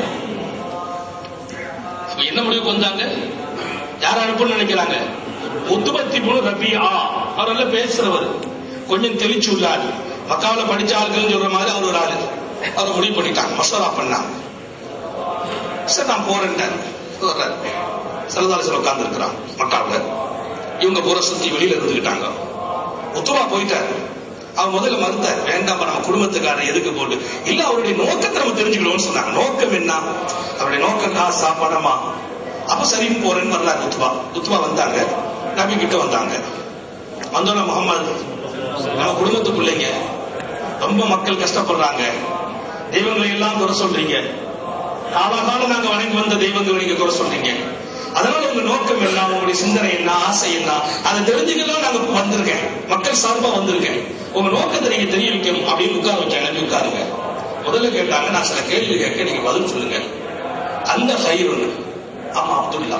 அப்ப என்ன முடிவுக்கு வந்தாங்க யார் அனுப்பணும்னு நினைக்கிறாங்க முத்துபத்தி மூணு ரபியா அவரெல்லாம் பேசுறவர் கொஞ்சம் தெளிச்சு உள்ளாரு மக்காவில படிச்ச ஆளுகள் சொல்ற மாதிரி அவர் ஒரு ஆளு அவர் முடிவு பண்ணிட்டாங்க மசோதா பண்ணாங்க சார் நான் போறேன் சரதாலசில் உட்கார்ந்து இருக்கிறான் மக்காவில இவங்க பூரா சுத்தி வெளியில இருந்துகிட்டாங்க ஒத்துவா போயிட்டாரு அவன் முதல்ல மறுத்தார் வேண்டாம் நம்ம குடும்பத்துக்காரர் எதுக்கு போட்டு இல்ல அவருடைய நோக்கத்தை நம்ம தெரிஞ்சுக்கணும்னு சொன்னாங்க நோக்கம் என்ன அவருடைய நோக்கம் காசா பணமா அப்ப சரி போறேன்னு வரலாறு குத்துவா குத்துவா வந்தாங்க நபி கிட்ட வந்தாங்க வந்தோட முகமது நம்ம குடும்பத்து பிள்ளைங்க ரொம்ப மக்கள் கஷ்டப்படுறாங்க தெய்வங்களை எல்லாம் குறை சொல்றீங்க காலகாலம் நாங்க வணங்கி வந்த தெய்வங்களை நீங்க குறை சொல்றீங்க அதனால உங்க நோக்கம் என்ன உங்களுடைய சிந்தனை என்ன ஆசை என்ன அதை தெரிஞ்சுக்கலாம் நாங்க வந்திருக்கேன் மக்கள் சார்பா வந்திருக்கேன் உங்க நோக்கத்தை நீங்க தெரிய வைக்கணும் அப்படின்னு உட்கார வச்சாங்க நம்பி உட்காருங்க முதல்ல கேட்டாங்க நான் சில கேள்வி கேட்க நீங்க பதில் சொல்லுங்க அந்த ஹைருன் ஆமா அப்துல்லா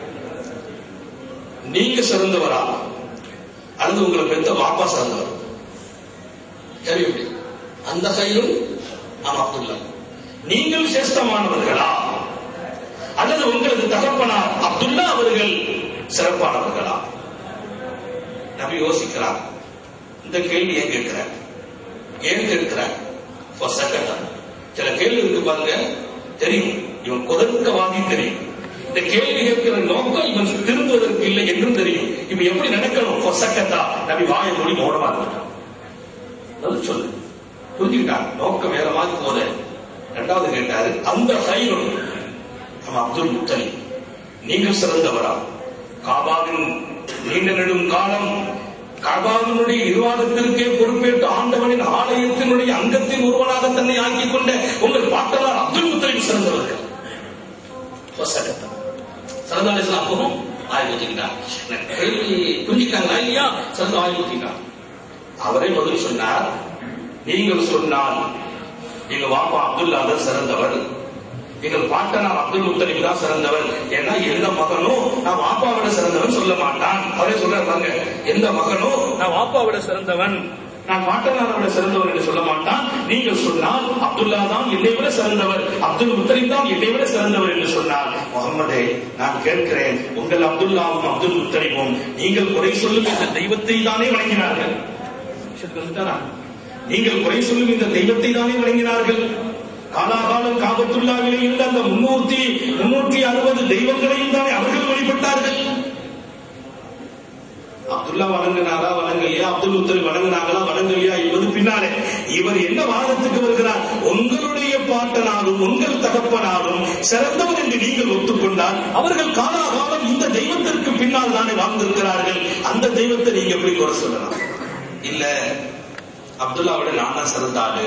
நீங்க சிறந்தவரா அல்லது உங்களை பெத்த வாப்பா சிறந்தவர் கேள்வி எப்படி அந்த ஹைருன் ஆமா அப்துல்லா நீங்கள் சிரேஷ்டமானவர்களா அல்லது உங்களது தகப்பனார் அப்துல்லா அவர்கள் சிறப்பானவர்களா நபி யோசிக்கிறார் இந்த கேள்வி ஏன் கேட்கிறார் ஏன் கேட்கிறார் சில கேள்வி இருக்கு பாருங்க தெரியும் இவன் குதர்க்கவாதி தெரியும் இந்த கேள்வி கேட்கிற நோக்கம் இவன் திருந்துவதற்கு இல்லை என்றும் தெரியும் இப்ப எப்படி நடக்கணும் பொசக்கத்தா நபி வாயை மூடி மௌனமா இருந்தான் பதில் சொல்லு புரிஞ்சுக்கிட்டான் நோக்கம் வேற மாதிரி போல ரெண்டாவது கேட்டாரு அந்த ஹைரும் நம்ம அப்துல் முத்தலி நீங்கள் சிறந்தவரா காபாவின் நீண்ட நெடும் காலம் காபாவினுடைய நிர்வாகத்திற்கே பொறுப்பேற்று ஆண்டவனின் ஆலயத்தினுடைய அங்கத்தின் ஒருவனாக தன்னை ஆக்கிக் கொண்ட உங்கள் பாட்டனார் அப்துல் முத்தலிப் சிறந்தவர்கள் சரதாலேசன் அப்பவும் ஆய்வு ஊத்திக்கிட்டார் கேள்வி புரிஞ்சுக்கிட்டாங்களா இல்லையா சிறந்த ஆய்வு ஊத்திக்கிட்டார் அவரே பதில் சொன்னார் நீங்கள் சொன்னால் எங்க வாப்பா அப்துல்லா தான் சிறந்தவர் எங்கள் பாட்டனார் அப்துல் முத்தலிப் தான் சிறந்தவர் ஏன்னா எந்த மகனும் நான் வாப்பா விட சிறந்தவன் சொல்ல மாட்டான் அவரே சொல்றாரு பாருங்க எந்த மகனும் நான் வாப்பா விட சிறந்தவன் நான் பாட்டனாரை விட சிறந்தவர் என்று சொல்ல மாட்டான் நீங்கள் சொன்னால் அப்துல்லா தான் என்னை விட சிறந்தவர் அப்துல் முத்தலிப் தான் என்னை விட சிறந்தவர் என்று சொன்னார் முகமதே நான் கேட்கிறேன் உங்கள் அப்துல்லாவும் அப்துல் முத்தலிபும் நீங்கள் குறை சொல்லும் இந்த தெய்வத்தை தானே வணங்கினார்கள் விஷயத்துக்கு வந்துட்டாரா? நீங்கள் குறை சொல்லும் இந்த தெய்வத்தை தானே வணங்கினார்கள் காலாகாலம் காபத்துல்லாவிலே இருந்த அந்த முன்னூத்தி முன்னூற்றி அறுபது தெய்வங்களையும் தானே அவர்கள் வழிபட்டார்கள் அப்துல்லா வணங்கினாரா வணங்கலையா அப்துல் முத்தலி வணங்கினாங்களா வணங்கலையா என்பது பின்னாலே இவர் என்ன வாதத்துக்கு வருகிறார் உங்களுடைய பாட்டனாரும் உங்கள் தகப்பனாரும் சிறந்தவர் என்று நீங்கள் ஒத்துக்கொண்டால் அவர்கள் காலாகாலம் இந்த தெய்வத்திற்கு பின்னால் தானே வாழ்ந்திருக்கிறார்கள் அந்த தெய்வத்தை நீங்க எப்படி குறை சொல்லலாம் இல்ல அப்துல்லாவோட நான் தான் சிறந்த ஆளு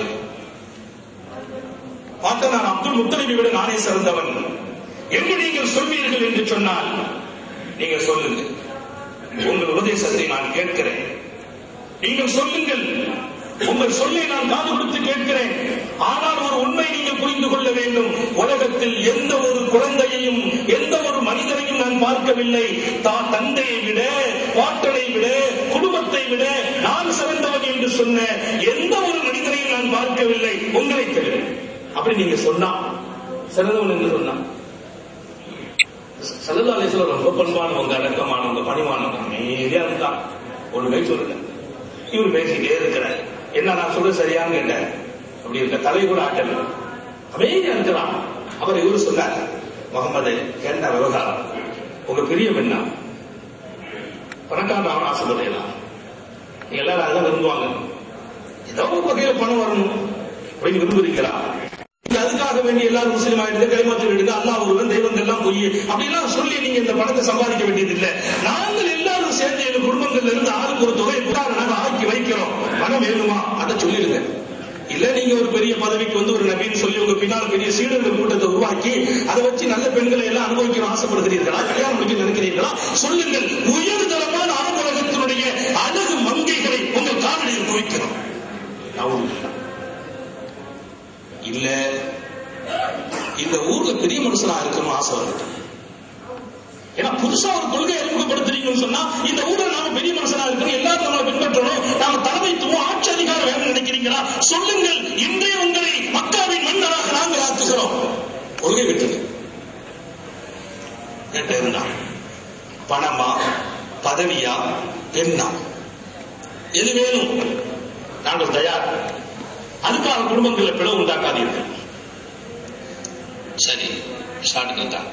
பார்த்த நான் அப்துல் முத்தலிபை விட நானே சிறந்தவன் என்று நீங்கள் சொல்வீர்கள் என்று சொன்னால் நீங்கள் சொல்லுங்கள் உங்கள் உபதேசத்தை நான் கேட்கிறேன் நீங்கள் சொல்லுங்கள் உங்கள் சொல்லை நான் காது கொடுத்து கேட்கிறேன் ஆனால் ஒரு உண்மை நீங்கள் புரிந்து கொள்ள வேண்டும் உலகத்தில் எந்த ஒரு குழந்தையையும் எந்த ஒரு மனிதனையும் நான் பார்க்கவில்லை தான் தந்தையை விட பாட்டனை விட குடும்பத்தை விட நான் சிறந்தவன் என்று சொன்ன எந்த ஒரு மனிதனையும் நான் பார்க்கவில்லை உங்களை தவிர அப்படி நீங்க சொன்னா சிறந்தவன் என்று சொன்னா சல்லல்லாஹு ரொம்ப பண்பானவங்க அடக்கமானவங்க பணிவானவங்க அமைதியா இருந்தான் ஒண்ணுமே சொல்லுங்க இவர் பேசிட்டே இருக்கிறார் என்ன நான் சொல்ல சரியான்னு கேட்டேன் அப்படி இருக்க தலை கூட ஆட்டல அமைதியா இருக்கிறான் அவர் இவரு சொன்னார் முகமது என்ன விவகாரம் உங்க பிரியம் என்ன பணக்காரன் அவன் ஆசைப்படையலாம் எல்லாரும் அதான் விரும்புவாங்க ஏதோ ஒரு வகையில பணம் வரணும் அப்படின்னு விரும்புறீங்களா நீங்க அதுக்காக வேண்டி எல்லாரும் முஸ்லீம் ஆயிடுங்க கைமாற்றி விடுங்க அல்லாஹ் ஒருவன் தெய்வங்கள் எல்லாம் பொய் அப்படிலாம் சொல்லி நீங்க இந்த பணத்தை சம்பாதிக்க வேண்டியது இல்ல நாங்கள் எல்லாரும் சேர்ந்து எங்க குடும்பங்கள்ல இருந்து ஆளுக்கு ஒரு தொகை புகார நாங்க ஆக்கி வைக்கிறோம் பணம் வேணுமா அதை சொல்லிடுங்க இல்ல நீங்க ஒரு பெரிய பதவிக்கு வந்து ஒரு நபின்னு சொல்லி உங்க பின்னால் பெரிய சீடர்கள் கூட்டத்தை உருவாக்கி அதை வச்சு நல்ல பெண்களை எல்லாம் அனுபவிக்கணும் ஆசைப்படுகிறீர்களா கல்யாணம் முடிக்க நினைக்கிறீர்களா சொல்லுங்கள் உயர்தரமான அனுபவத்தினுடைய அழகு மங்கைகளை உங்கள் காலடியில் குவிக்கிறோம் இல்ல இந்த ஊர்ல பெரிய மனுஷனா இருக்கணும் ஆசை வருது ஏன்னா புதுசா ஒரு கொள்கை அறிமுகப்படுத்துறீங்கன்னு சொன்னா இந்த ஊர்ல நாம பெரிய மனுஷனா இருக்கணும் எல்லாரும் நம்மளை பின்பற்றணும் நாம தலைமைத்துவம் ஆட்சி அதிகாரம் வேணும்னு நினைக்கிறீங்களா சொல்லுங்கள் இன்றைய உங்களை மக்காவின் மன்னராக நாங்கள் ஆக்குகிறோம் கொள்கை விட்டுங்க என்கிட்ட இருந்தா பணமா பதவியா பெண்ணா எது வேணும் நாங்கள் தயார் அதுக்காக குடும்பங்களில் பிளவு உண்டாக்காதீர்கள் சரி ஷாட்டுக்கு தான்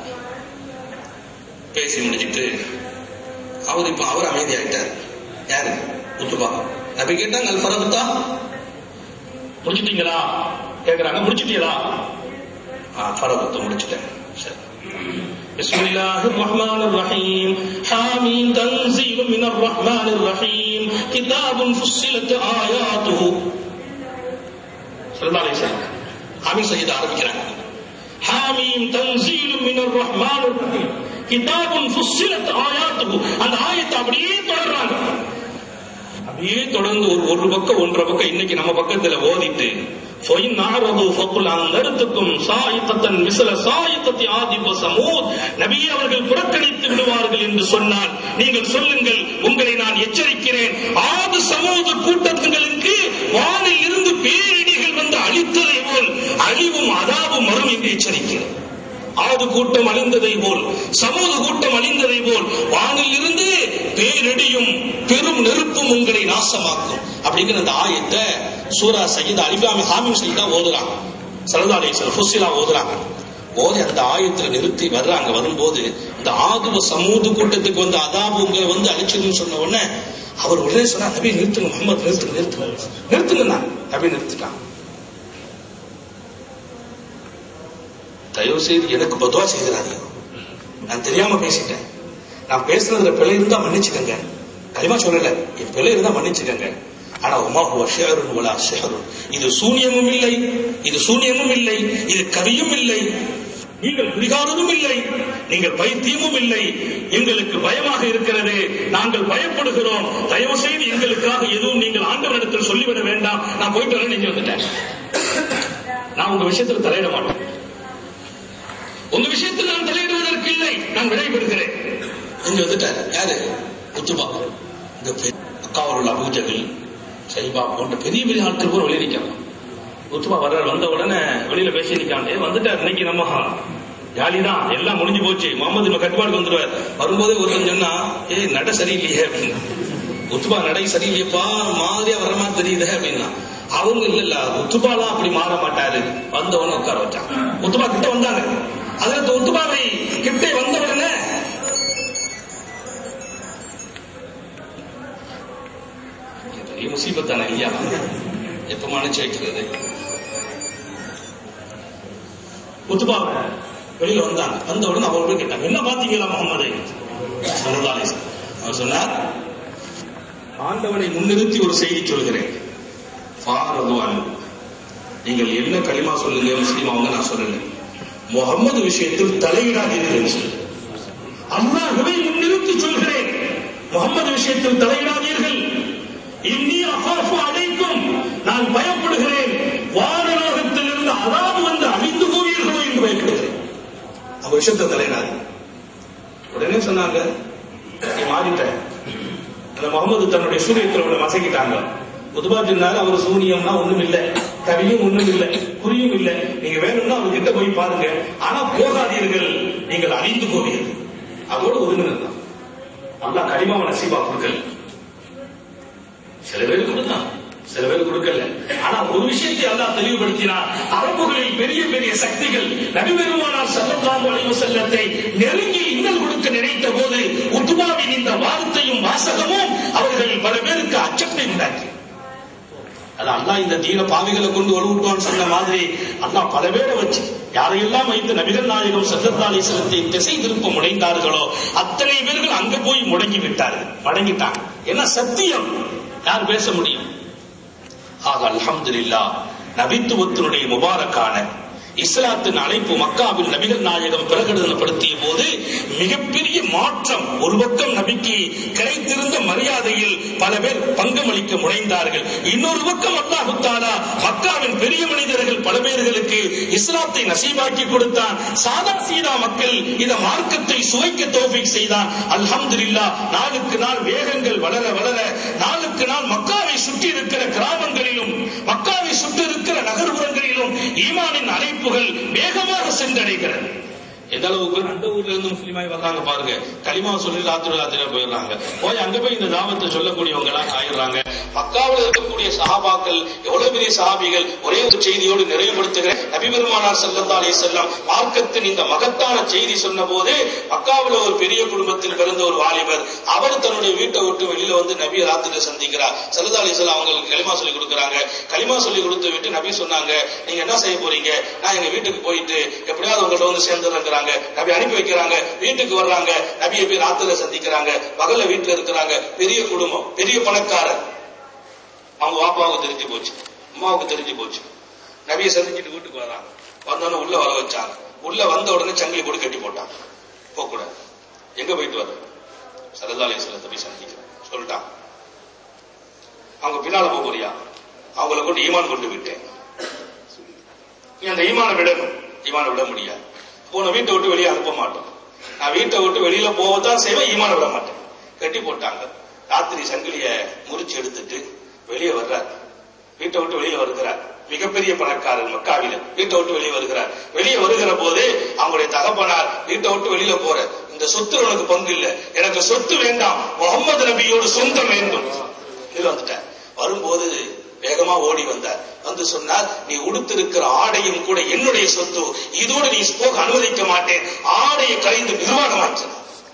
பேசி முடிச்சிட்டு அவர் இப்ப அவர் அமைதியாயிட்டார் யாரு முத்துபா நபி கேட்டாங்க அல் ஃபரதுதா முடிச்சிட்டீங்களா கேக்குறாங்க முடிச்சிட்டீங்களா ஆ ஃபரதுத்தை முடிச்சிட்டேன் சரி بسم الله الرحمن الرحيم حامين تنزيل من الرحمن الرحيم كتاب فصلت آياته சல்லா அலிஸ்லாம் ஹாமீம் சையத் ஆரம்பிக்கிறாங்க ஹாமீம் தன்சீலும் மினர் ரஹ்மான் ரஹீம் கிதாபுன் ஃபுஸ்ஸிலத் ஆயாத்துஹு அந்த ஆயத்தை அப்படியே தொடர்றாங்க அப்படியே தொடர்ந்து ஒரு ஒரு பக்கம் ஒன்றரை பக்கம் இன்னைக்கு நம்ம பக்கத்துல ஓதிட்டு فَإِنْ أَعْرَضُوا فَقُلْ أَنذَرْتُكُمْ صَاعِقَةً مِثْلَ صَاعِقَةِ عَادٍ وَثَمُودَ நபியே அவர்கள் புறக்கணித்து விடுவார்கள் என்று சொன்னால் நீங்கள் சொல்லுங்கள் உங்களை நான் எச்சரிக்கிறேன் ஆது சமூக கூட்டங்களுக்கு வானில் இருந்து பேரிடிகள் வந்து அழித்ததை போல் அழிவும் அதாவும் வரும் என்று எச்சரிக்கிறேன் ஆது கூட்டம் அழிந்ததை போல் சமூக கூட்டம் அழிந்ததை போல் வானில் இருந்து பேரிடியும் பெரும் நெருப்பும் உங்களை நாசமாக்கும் அப்படிங்கிற அந்த ஆயத்தை சூரா சையீத் அலிபாமி ஹாமிம் சையீதா ஓதுறாங்க சரதா அலிஸ்வரர் ஃபுசிலா ஓதுறாங்க போது அந்த ஆயத்துல நிறுத்தி வர்றாங்க வரும்போது இந்த ஆதுவ சமூக கூட்டத்துக்கு வந்து அதாபு உங்களை வந்து அழிச்சிருன்னு சொன்ன உடனே அவர் உடனே சொன்னா நபி நிறுத்துங்க முகமது நிறுத்துங்க நிறுத்துங்க நிறுத்துங்கண்ணா நபி நிறுத்திட்டான் தயவு செய்து எனக்கு பதுவா செய்கிறாதீங்க நான் தெரியாம பேசிட்டேன் நான் பேசுனதுல பிழை இருந்தா மன்னிச்சுக்கங்க களிமா சொல்லல என் பிழை இருந்தா மன்னிச்சுக்கங்க ஆனா உமா ஷேருன் உலா ஷேருன் இது சூனியமும் இல்லை இது சூனியமும் இல்லை இது கவியும் இல்லை நீங்கள் குடிகாரதும் இல்லை நீங்கள் பைத்தியமும் இல்லை எங்களுக்கு பயமாக இருக்கிறது நாங்கள் பயப்படுகிறோம் தயவு செய்து எங்களுக்காக எதுவும் நீங்கள் ஆண்டவரிடத்தில் சொல்லிவிட வேண்டாம் நான் போயிட்டு வரேன் நீங்க வந்துட்டேன் நான் உங்க விஷயத்துல தலையிட மாட்டேன் உங்க விஷயத்தில் நான் தலையிடுவதற்கு இல்லை நான் விடைபெறுகிறேன் இங்க வந்துட்டாரு யாரு உத்துபா இந்த அக்காவில் உள்ள அபூஜகள் சைபா போன்ற பெரிய பெரிய ஆட்கள் கூட வெளியே நிற்கிறாங்க உத்துபா வர்றார் வந்த உடனே வெளியில பேசி நிக்காங்க ஏ வந்துட்டார் இன்னைக்கு நம்ம ஜாலிதான் எல்லாம் முடிஞ்சு போச்சு முகமது நம்ம கட்டுப்பாடு வந்துருவார் வரும்போதே ஒருத்தன் சொன்னா ஏ நட சரியில்லையே அப்படின்னு உத்துபா நடை சரியில்லையப்பா மாதிரியா வர மாதிரி தெரியுது அப்படின்னா அவங்க இல்ல இல்ல உத்துபாலாம் அப்படி மாற மாட்டாரு வந்தவன உட்கார வச்சாங்க உத்துபா கிட்ட வந்தாங்க அதுல உத்துபாவை கிட்டே வந்த உடனே பெரிய முசீபத்தான ஐயா எப்ப மன்னிச்சு வைக்கிறது உத்துபா வெளியில வந்தாங்க வந்த உடனே அவர் போய் கேட்டாங்க என்ன பாத்தீங்களா முகமது சல்லல்லாஹு அலைஹி வஸல்லம். அவர் சொன்னார் ஆண்டவனை முன்னிறுத்தி ஒரு செய்தி சொல்கிறேன் ஃபாரதுவான் நீங்கள் என்ன களிமா சொல்லுங்க முஸ்லீம் அவங்க நான் சொல்லல முகம்மது விஷயத்தில் தலையிடாதீர்கள் சொல்லு அல்லாஹ்வை முன்னிறுத்தி சொல்கிறேன் முகம்மது விஷயத்தில் தலையிடாதீர்கள் இன்னி அகாஃபு அடைக்கும் நான் பயப்படுகிறேன் வானலோகத்திலிருந்து அதாவது வந்து அழிந்து போவீர்களோ என்று பயப்படுகிறேன் அந்த விஷயத்தை தலையிடாது உடனே சொன்னாங்க நீ மாறிட்ட அந்த முகமது தன்னுடைய சூரியத்தில் உள்ள மசக்கிட்டாங்க பொதுவா சொன்னாரு அவர் சூனியம்னா ஒண்ணும் இல்ல கவியும் ஒண்ணும் இல்ல குறியும் இல்ல நீங்க வேணும்னா அவர் கிட்ட போய் பாருங்க ஆனா போகாதீர்கள் நீங்கள் அழிந்து போவீர்கள் அதோட ஒதுங்கினது அல்லா கடிமாவை நசீபா கொடுக்கல சில பேர் கொடுத்தான் சில பேர் கொடுக்கல ஆனா ஒரு விஷயத்தை அல்லாஹ் தெளிவுபடுத்தினார் அரபுகளில் பெரிய பெரிய சக்திகள் நபிபெருமானார் சல்லல்லாஹு அலைஹி வஸல்லத்தை நெருங்கி இன்னல் கொடுக்க நினைத்த போது உத்துமாவின் இந்த வார்த்தையும் வாசகமும் அவர்கள் பல பேருக்கு அச்சத்தை உண்டாக்கி அது அல்லாஹ் இந்த தீன பாவிகளை கொண்டு ஒழுவிட்டோன்னு சொன்ன மாதிரி அல்லாஹ் பல பேரை வச்சு யாரையெல்லாம் வைத்து நபிகள் நாயகம் சல்லல்லாஹு செலுத்தி திசை திருப்ப முனைந்தார்களோ அத்தனை பேர்கள் அங்க போய் முடங்கி விட்டார்கள் மடங்கிட்டாங்க ஏன்னா சத்தியம் யார் பேச முடியும் ஆக அல்ஹம்துலில்லா நபித்துவத்தினுடைய முபாரக்கான இஸ்லாத்தின் அழைப்பு மக்காவில் நபிகள் நாயகம் பிரகடனப்படுத்திய போது மிகப்பெரிய மாற்றம் ஒரு பக்கம் நபிக்கு கிடைத்திருந்த மரியாதையில் பல பேர் பங்கமளிக்க முனைந்தார்கள் இன்னொரு பக்கம் அல்லாஹு தாலா மக்காவின் பெரிய மனிதர்கள் பல பேர்களுக்கு இஸ்லாத்தை நசீபாக்கி கொடுத்தான் சாதா சீதா மக்கள் இந்த மார்க்கத்தை சுவைக்க தோஃபிக் செய்தான் அல்ஹம்துலில்லா நாளுக்கு நாள் வேகங்கள் வளர வளர நாளுக்கு நாள் மக்காவை சுற்றி இருக்கிற கிராமங்களிலும் மக்காவை சுற்றி இருக்கிற நகர்ப்புறங்களிலும் ஈமானின் அழைப்புகள் வேகமாக சென்றடைகிறது எந்த அளவுக்கு அந்த ஊர்ல இருந்து முஸ்லீமாய் வர்றாங்க பாருங்க களிமா சொல்லி ராத்திரி ராத்திரியா போயிடுறாங்க போய் அங்க போய் இந்த தாவத்தை சொல்லக்கூடியவங்க எல்லாம் ஆயிடுறாங்க மக்காவில் இருக்கக்கூடிய சஹாபாக்கள் எவ்வளவு பெரிய சஹாபிகள் ஒரே ஒரு செய்தியோடு நிறைவுபடுத்துகிற நபி பெருமானார் ஸல்லல்லாஹு அலைஹி வஸல்லம் மார்க்கத்தின் இந்த மகத்தான செய்தி சொன்ன போது மக்காவில் ஒரு பெரிய குடும்பத்தில் பிறந்த ஒரு வாலிபர் அவர் தன்னுடைய வீட்டை விட்டு வெளியில வந்து நபியை ராத்திரி சந்திக்கிறார் ஸல்லல்லாஹு அலைஹி வஸல்லம் அவங்களுக்கு களிமா சொல்லி கொடுக்குறாங்க களிமா சொல்லி கொடுத்து விட்டு நபி சொன்னாங்க நீங்க என்ன செய்ய போறீங்க நான் எங்க வீட்டுக்கு போயிட்டு எப்படியாவது உங்கள்ட்ட வந்து சேர்ந்துடுறாங்க நபி அனுப்பி வைக்கிறாங்க வீட்டுக்கு வர்றாங்க நபியை போய் ராத்திரில சந்திக்கிறாங்க பகல்ல வீட்டுல இருக்கிறாங்க பெரிய குடும்பம் பெரிய பணக்காரர் அவங்க பாப்பாவுக்கு தெரிஞ்சு போச்சு அம்மாவுக்கு தெரிஞ்சு போச்சு நபியை சந்திச்சுட்டு வீட்டுக்கு வர்றாங்க வந்தோடனே உள்ள வர வச்சாங்க உள்ள வந்த உடனே சங்கிலி போட்டு கட்டி போட்டாங்க போக கூடாது எங்க போயிட்டு வர சரதாலய சிலத்தை போய் சந்திக்கிறேன் சொல்லிட்டான் அவங்க பின்னால போக போறியா அவங்கள கொண்டு ஈமான் கொண்டு விட்டேன் நீ அந்த ஈமான விடணும் ஈமான விட முடியாது உன்னை வீட்டை விட்டு வெளியே அனுப்ப மாட்டோம் நான் வீட்டை விட்டு வெளியில போகத்தான் செய்வேன் ஈமான விட மாட்டேன் கட்டி போட்டாங்க ராத்திரி சங்கிலிய முறிச்சு எடுத்துட்டு வெளியே வர்றார் வீட்டை விட்டு வெளியே வருகிறார் மிகப்பெரிய பணக்காரர் மக்காவில வீட்டை விட்டு வெளியே வருகிறார் வெளியே வருகிற போது அவங்களுடைய தகப்பனார் வீட்டை விட்டு வெளியில போற இந்த சொத்து உனக்கு பங்கு இல்ல எனக்கு சொத்து வேண்டாம் முகமது நபியோடு சொந்தம் வேண்டும் இதுல வந்துட்டேன் வரும்போது வேகமா ஓடி வந்தார் வந்து சொன்னார் நீ உடுத்திருக்கிற ஆடையும் கூட என்னுடைய சொத்து இதோடு நீ போக அனுமதிக்க மாட்டேன் ஆடையை கலைந்து நிர்வாகமாக்கினார்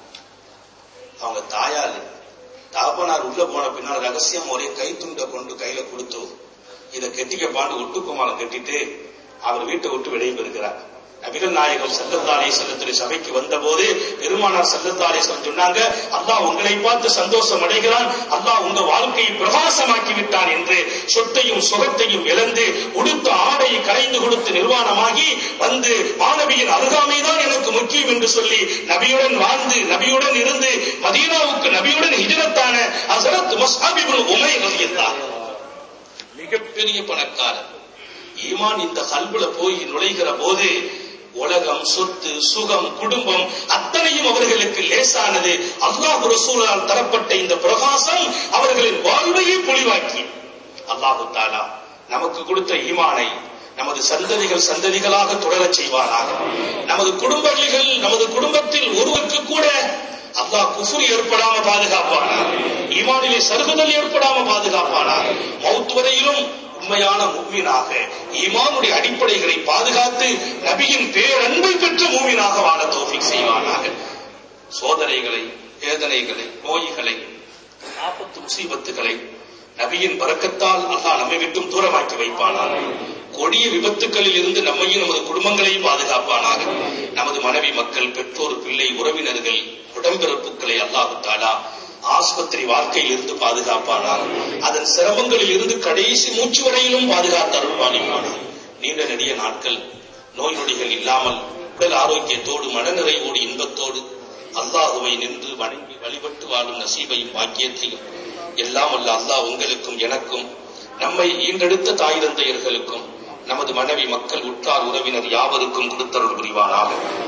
அவங்க தாயார் தாப்பனார் உள்ள போன பின்னால் ரகசியம் ஒரே கைத்துண்டை கொண்டு கையில கொடுத்து இதை கெட்டிக்க பாண்டு ஒட்டுக்குமால கட்டிட்டு அவர் வீட்டை விட்டு வெளியே பெறுகிறார் நபிகள் நாயகம் சல்லத்தாலே செல்லத்துறை சபைக்கு வந்தபோது பெருமானார் சல்லத்தாலே சொன்னாங்க அல்லாஹ் உங்களை பார்த்து சந்தோஷம் அடைகிறான் அல்லாஹ் உங்க வாழ்க்கையை பிரகாசமாக்கி விட்டான் என்று சொத்தையும் சுகத்தையும் இழந்து உடுத்த ஆடையை கரைந்து கொடுத்து நிர்வாணமாகி வந்து மாணவியின் அருகாமைதான் எனக்கு முக்கியம் என்று சொல்லி நபியுடன் வாழ்ந்து நபியுடன் இருந்து மதீனாவுக்கு நபியுடன் ஹிஜரத்தான ஹசரத் முஸ்ஹாபிபுல் உமை ரலியல்லாஹு மிகப்பெரிய பணக்காரர் ஈமான் இந்த கல்புல போய் நுழைகிற போது உலகம் சொத்து சுகம் குடும்பம் அத்தனையும் அவர்களுக்கு லேசானது அல்லாஹ் ரசூலால் தரப்பட்ட இந்த பிரகாசம் அவர்களின் வாழ்வையே பொலிவாக்கி அல்லாஹு தாலா நமக்கு கொடுத்த ஈமானை நமது சந்ததிகள் சந்ததிகளாக தொடரச் செய்வாராக நமது குடும்பங்கள் நமது குடும்பத்தில் ஒருவருக்கு கூட அல்லாஹ் குஃபுர் ஏற்படாம பாதுகாப்பானார் ஈமானிலே சருகுதல் ஏற்படாம பாதுகாப்பானார் மௌத் வரையிலும் உண்மையான மூமினாக ஈமானுடைய அடிப்படைகளை பாதுகாத்து நபியின் பேரன்பை பெற்ற மூமினாக வாழ தோஃபிக் செய்வானாக சோதனைகளை வேதனைகளை நோய்களை ஆபத்து முசீபத்துகளை நபியின் பறக்கத்தால் அல்லாஹ் நம்மை விட்டும் தூரமாக்கி வைப்பானாக கொடிய விபத்துக்களில் இருந்து நம்மையும் நமது குடும்பங்களையும் பாதுகாப்பானாக நமது மனைவி மக்கள் பெற்றோர் பிள்ளை உறவினர்கள் உடம்பிறப்புகளை அல்லாஹு தாலா ஆஸ்பத்திரி வாழ்க்கையில் இருந்து பாதுகாப்பானாக அதன் சிரமங்களில் இருந்து கடைசி மூச்சு வரையிலும் பாதுகாத்து அருள்வானிப்பானாக நீண்ட நெடிய நாட்கள் நோய் நொடிகள் இல்லாமல் உடல் ஆரோக்கியத்தோடு மனநிறைவோடு இன்பத்தோடு அல்லாஹுவை நின்று வணங்கி வழிபட்டு வாழும் நசீபையும் பாக்கியத்தையும் எல்லாம் அல்ல அல்லாஹ் உங்களுக்கும் எனக்கும் நம்மை ஈண்டெடுத்த தாய் தந்தையர்களுக்கும் நமது மனைவி மக்கள் உற்றார் உறவினர் யாவருக்கும் கொடுத்தருள் புரிவானாக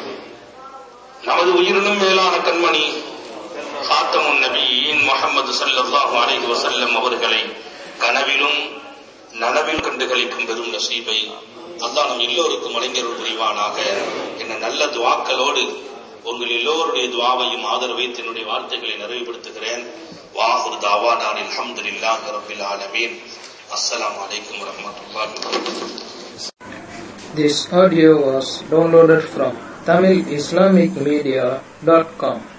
நமது உயிரினும் மேலான கண்மணி காத்தமுன் நபியின் முகமது சல்லல்லாஹு அலைஹி வஸல்லம் அவர்களை கனவிலும் நனவில் கண்டு கழிக்கும் பெரும் நசீபை அல்லாஹ் நம் எல்லோருக்கும் அலைஞர்கள் புரிவானாக என்ன நல்ல துவாக்களோடு உங்கள் எல்லோருடைய துவாவையும் ஆதரவை என்னுடைய வார்த்தைகளை நிறைவுபடுத்துகிறேன் வாஹுர் தாவானான் அல்ஹம்துலில்லாஹி ரப்பில் ஆலமீன் அஸ்ஸலாமு அலைக்கும் வரஹ்மத்துல்லாஹி வபரகாத்துஹு This audio was downloaded from TamilIslamicMedia.com.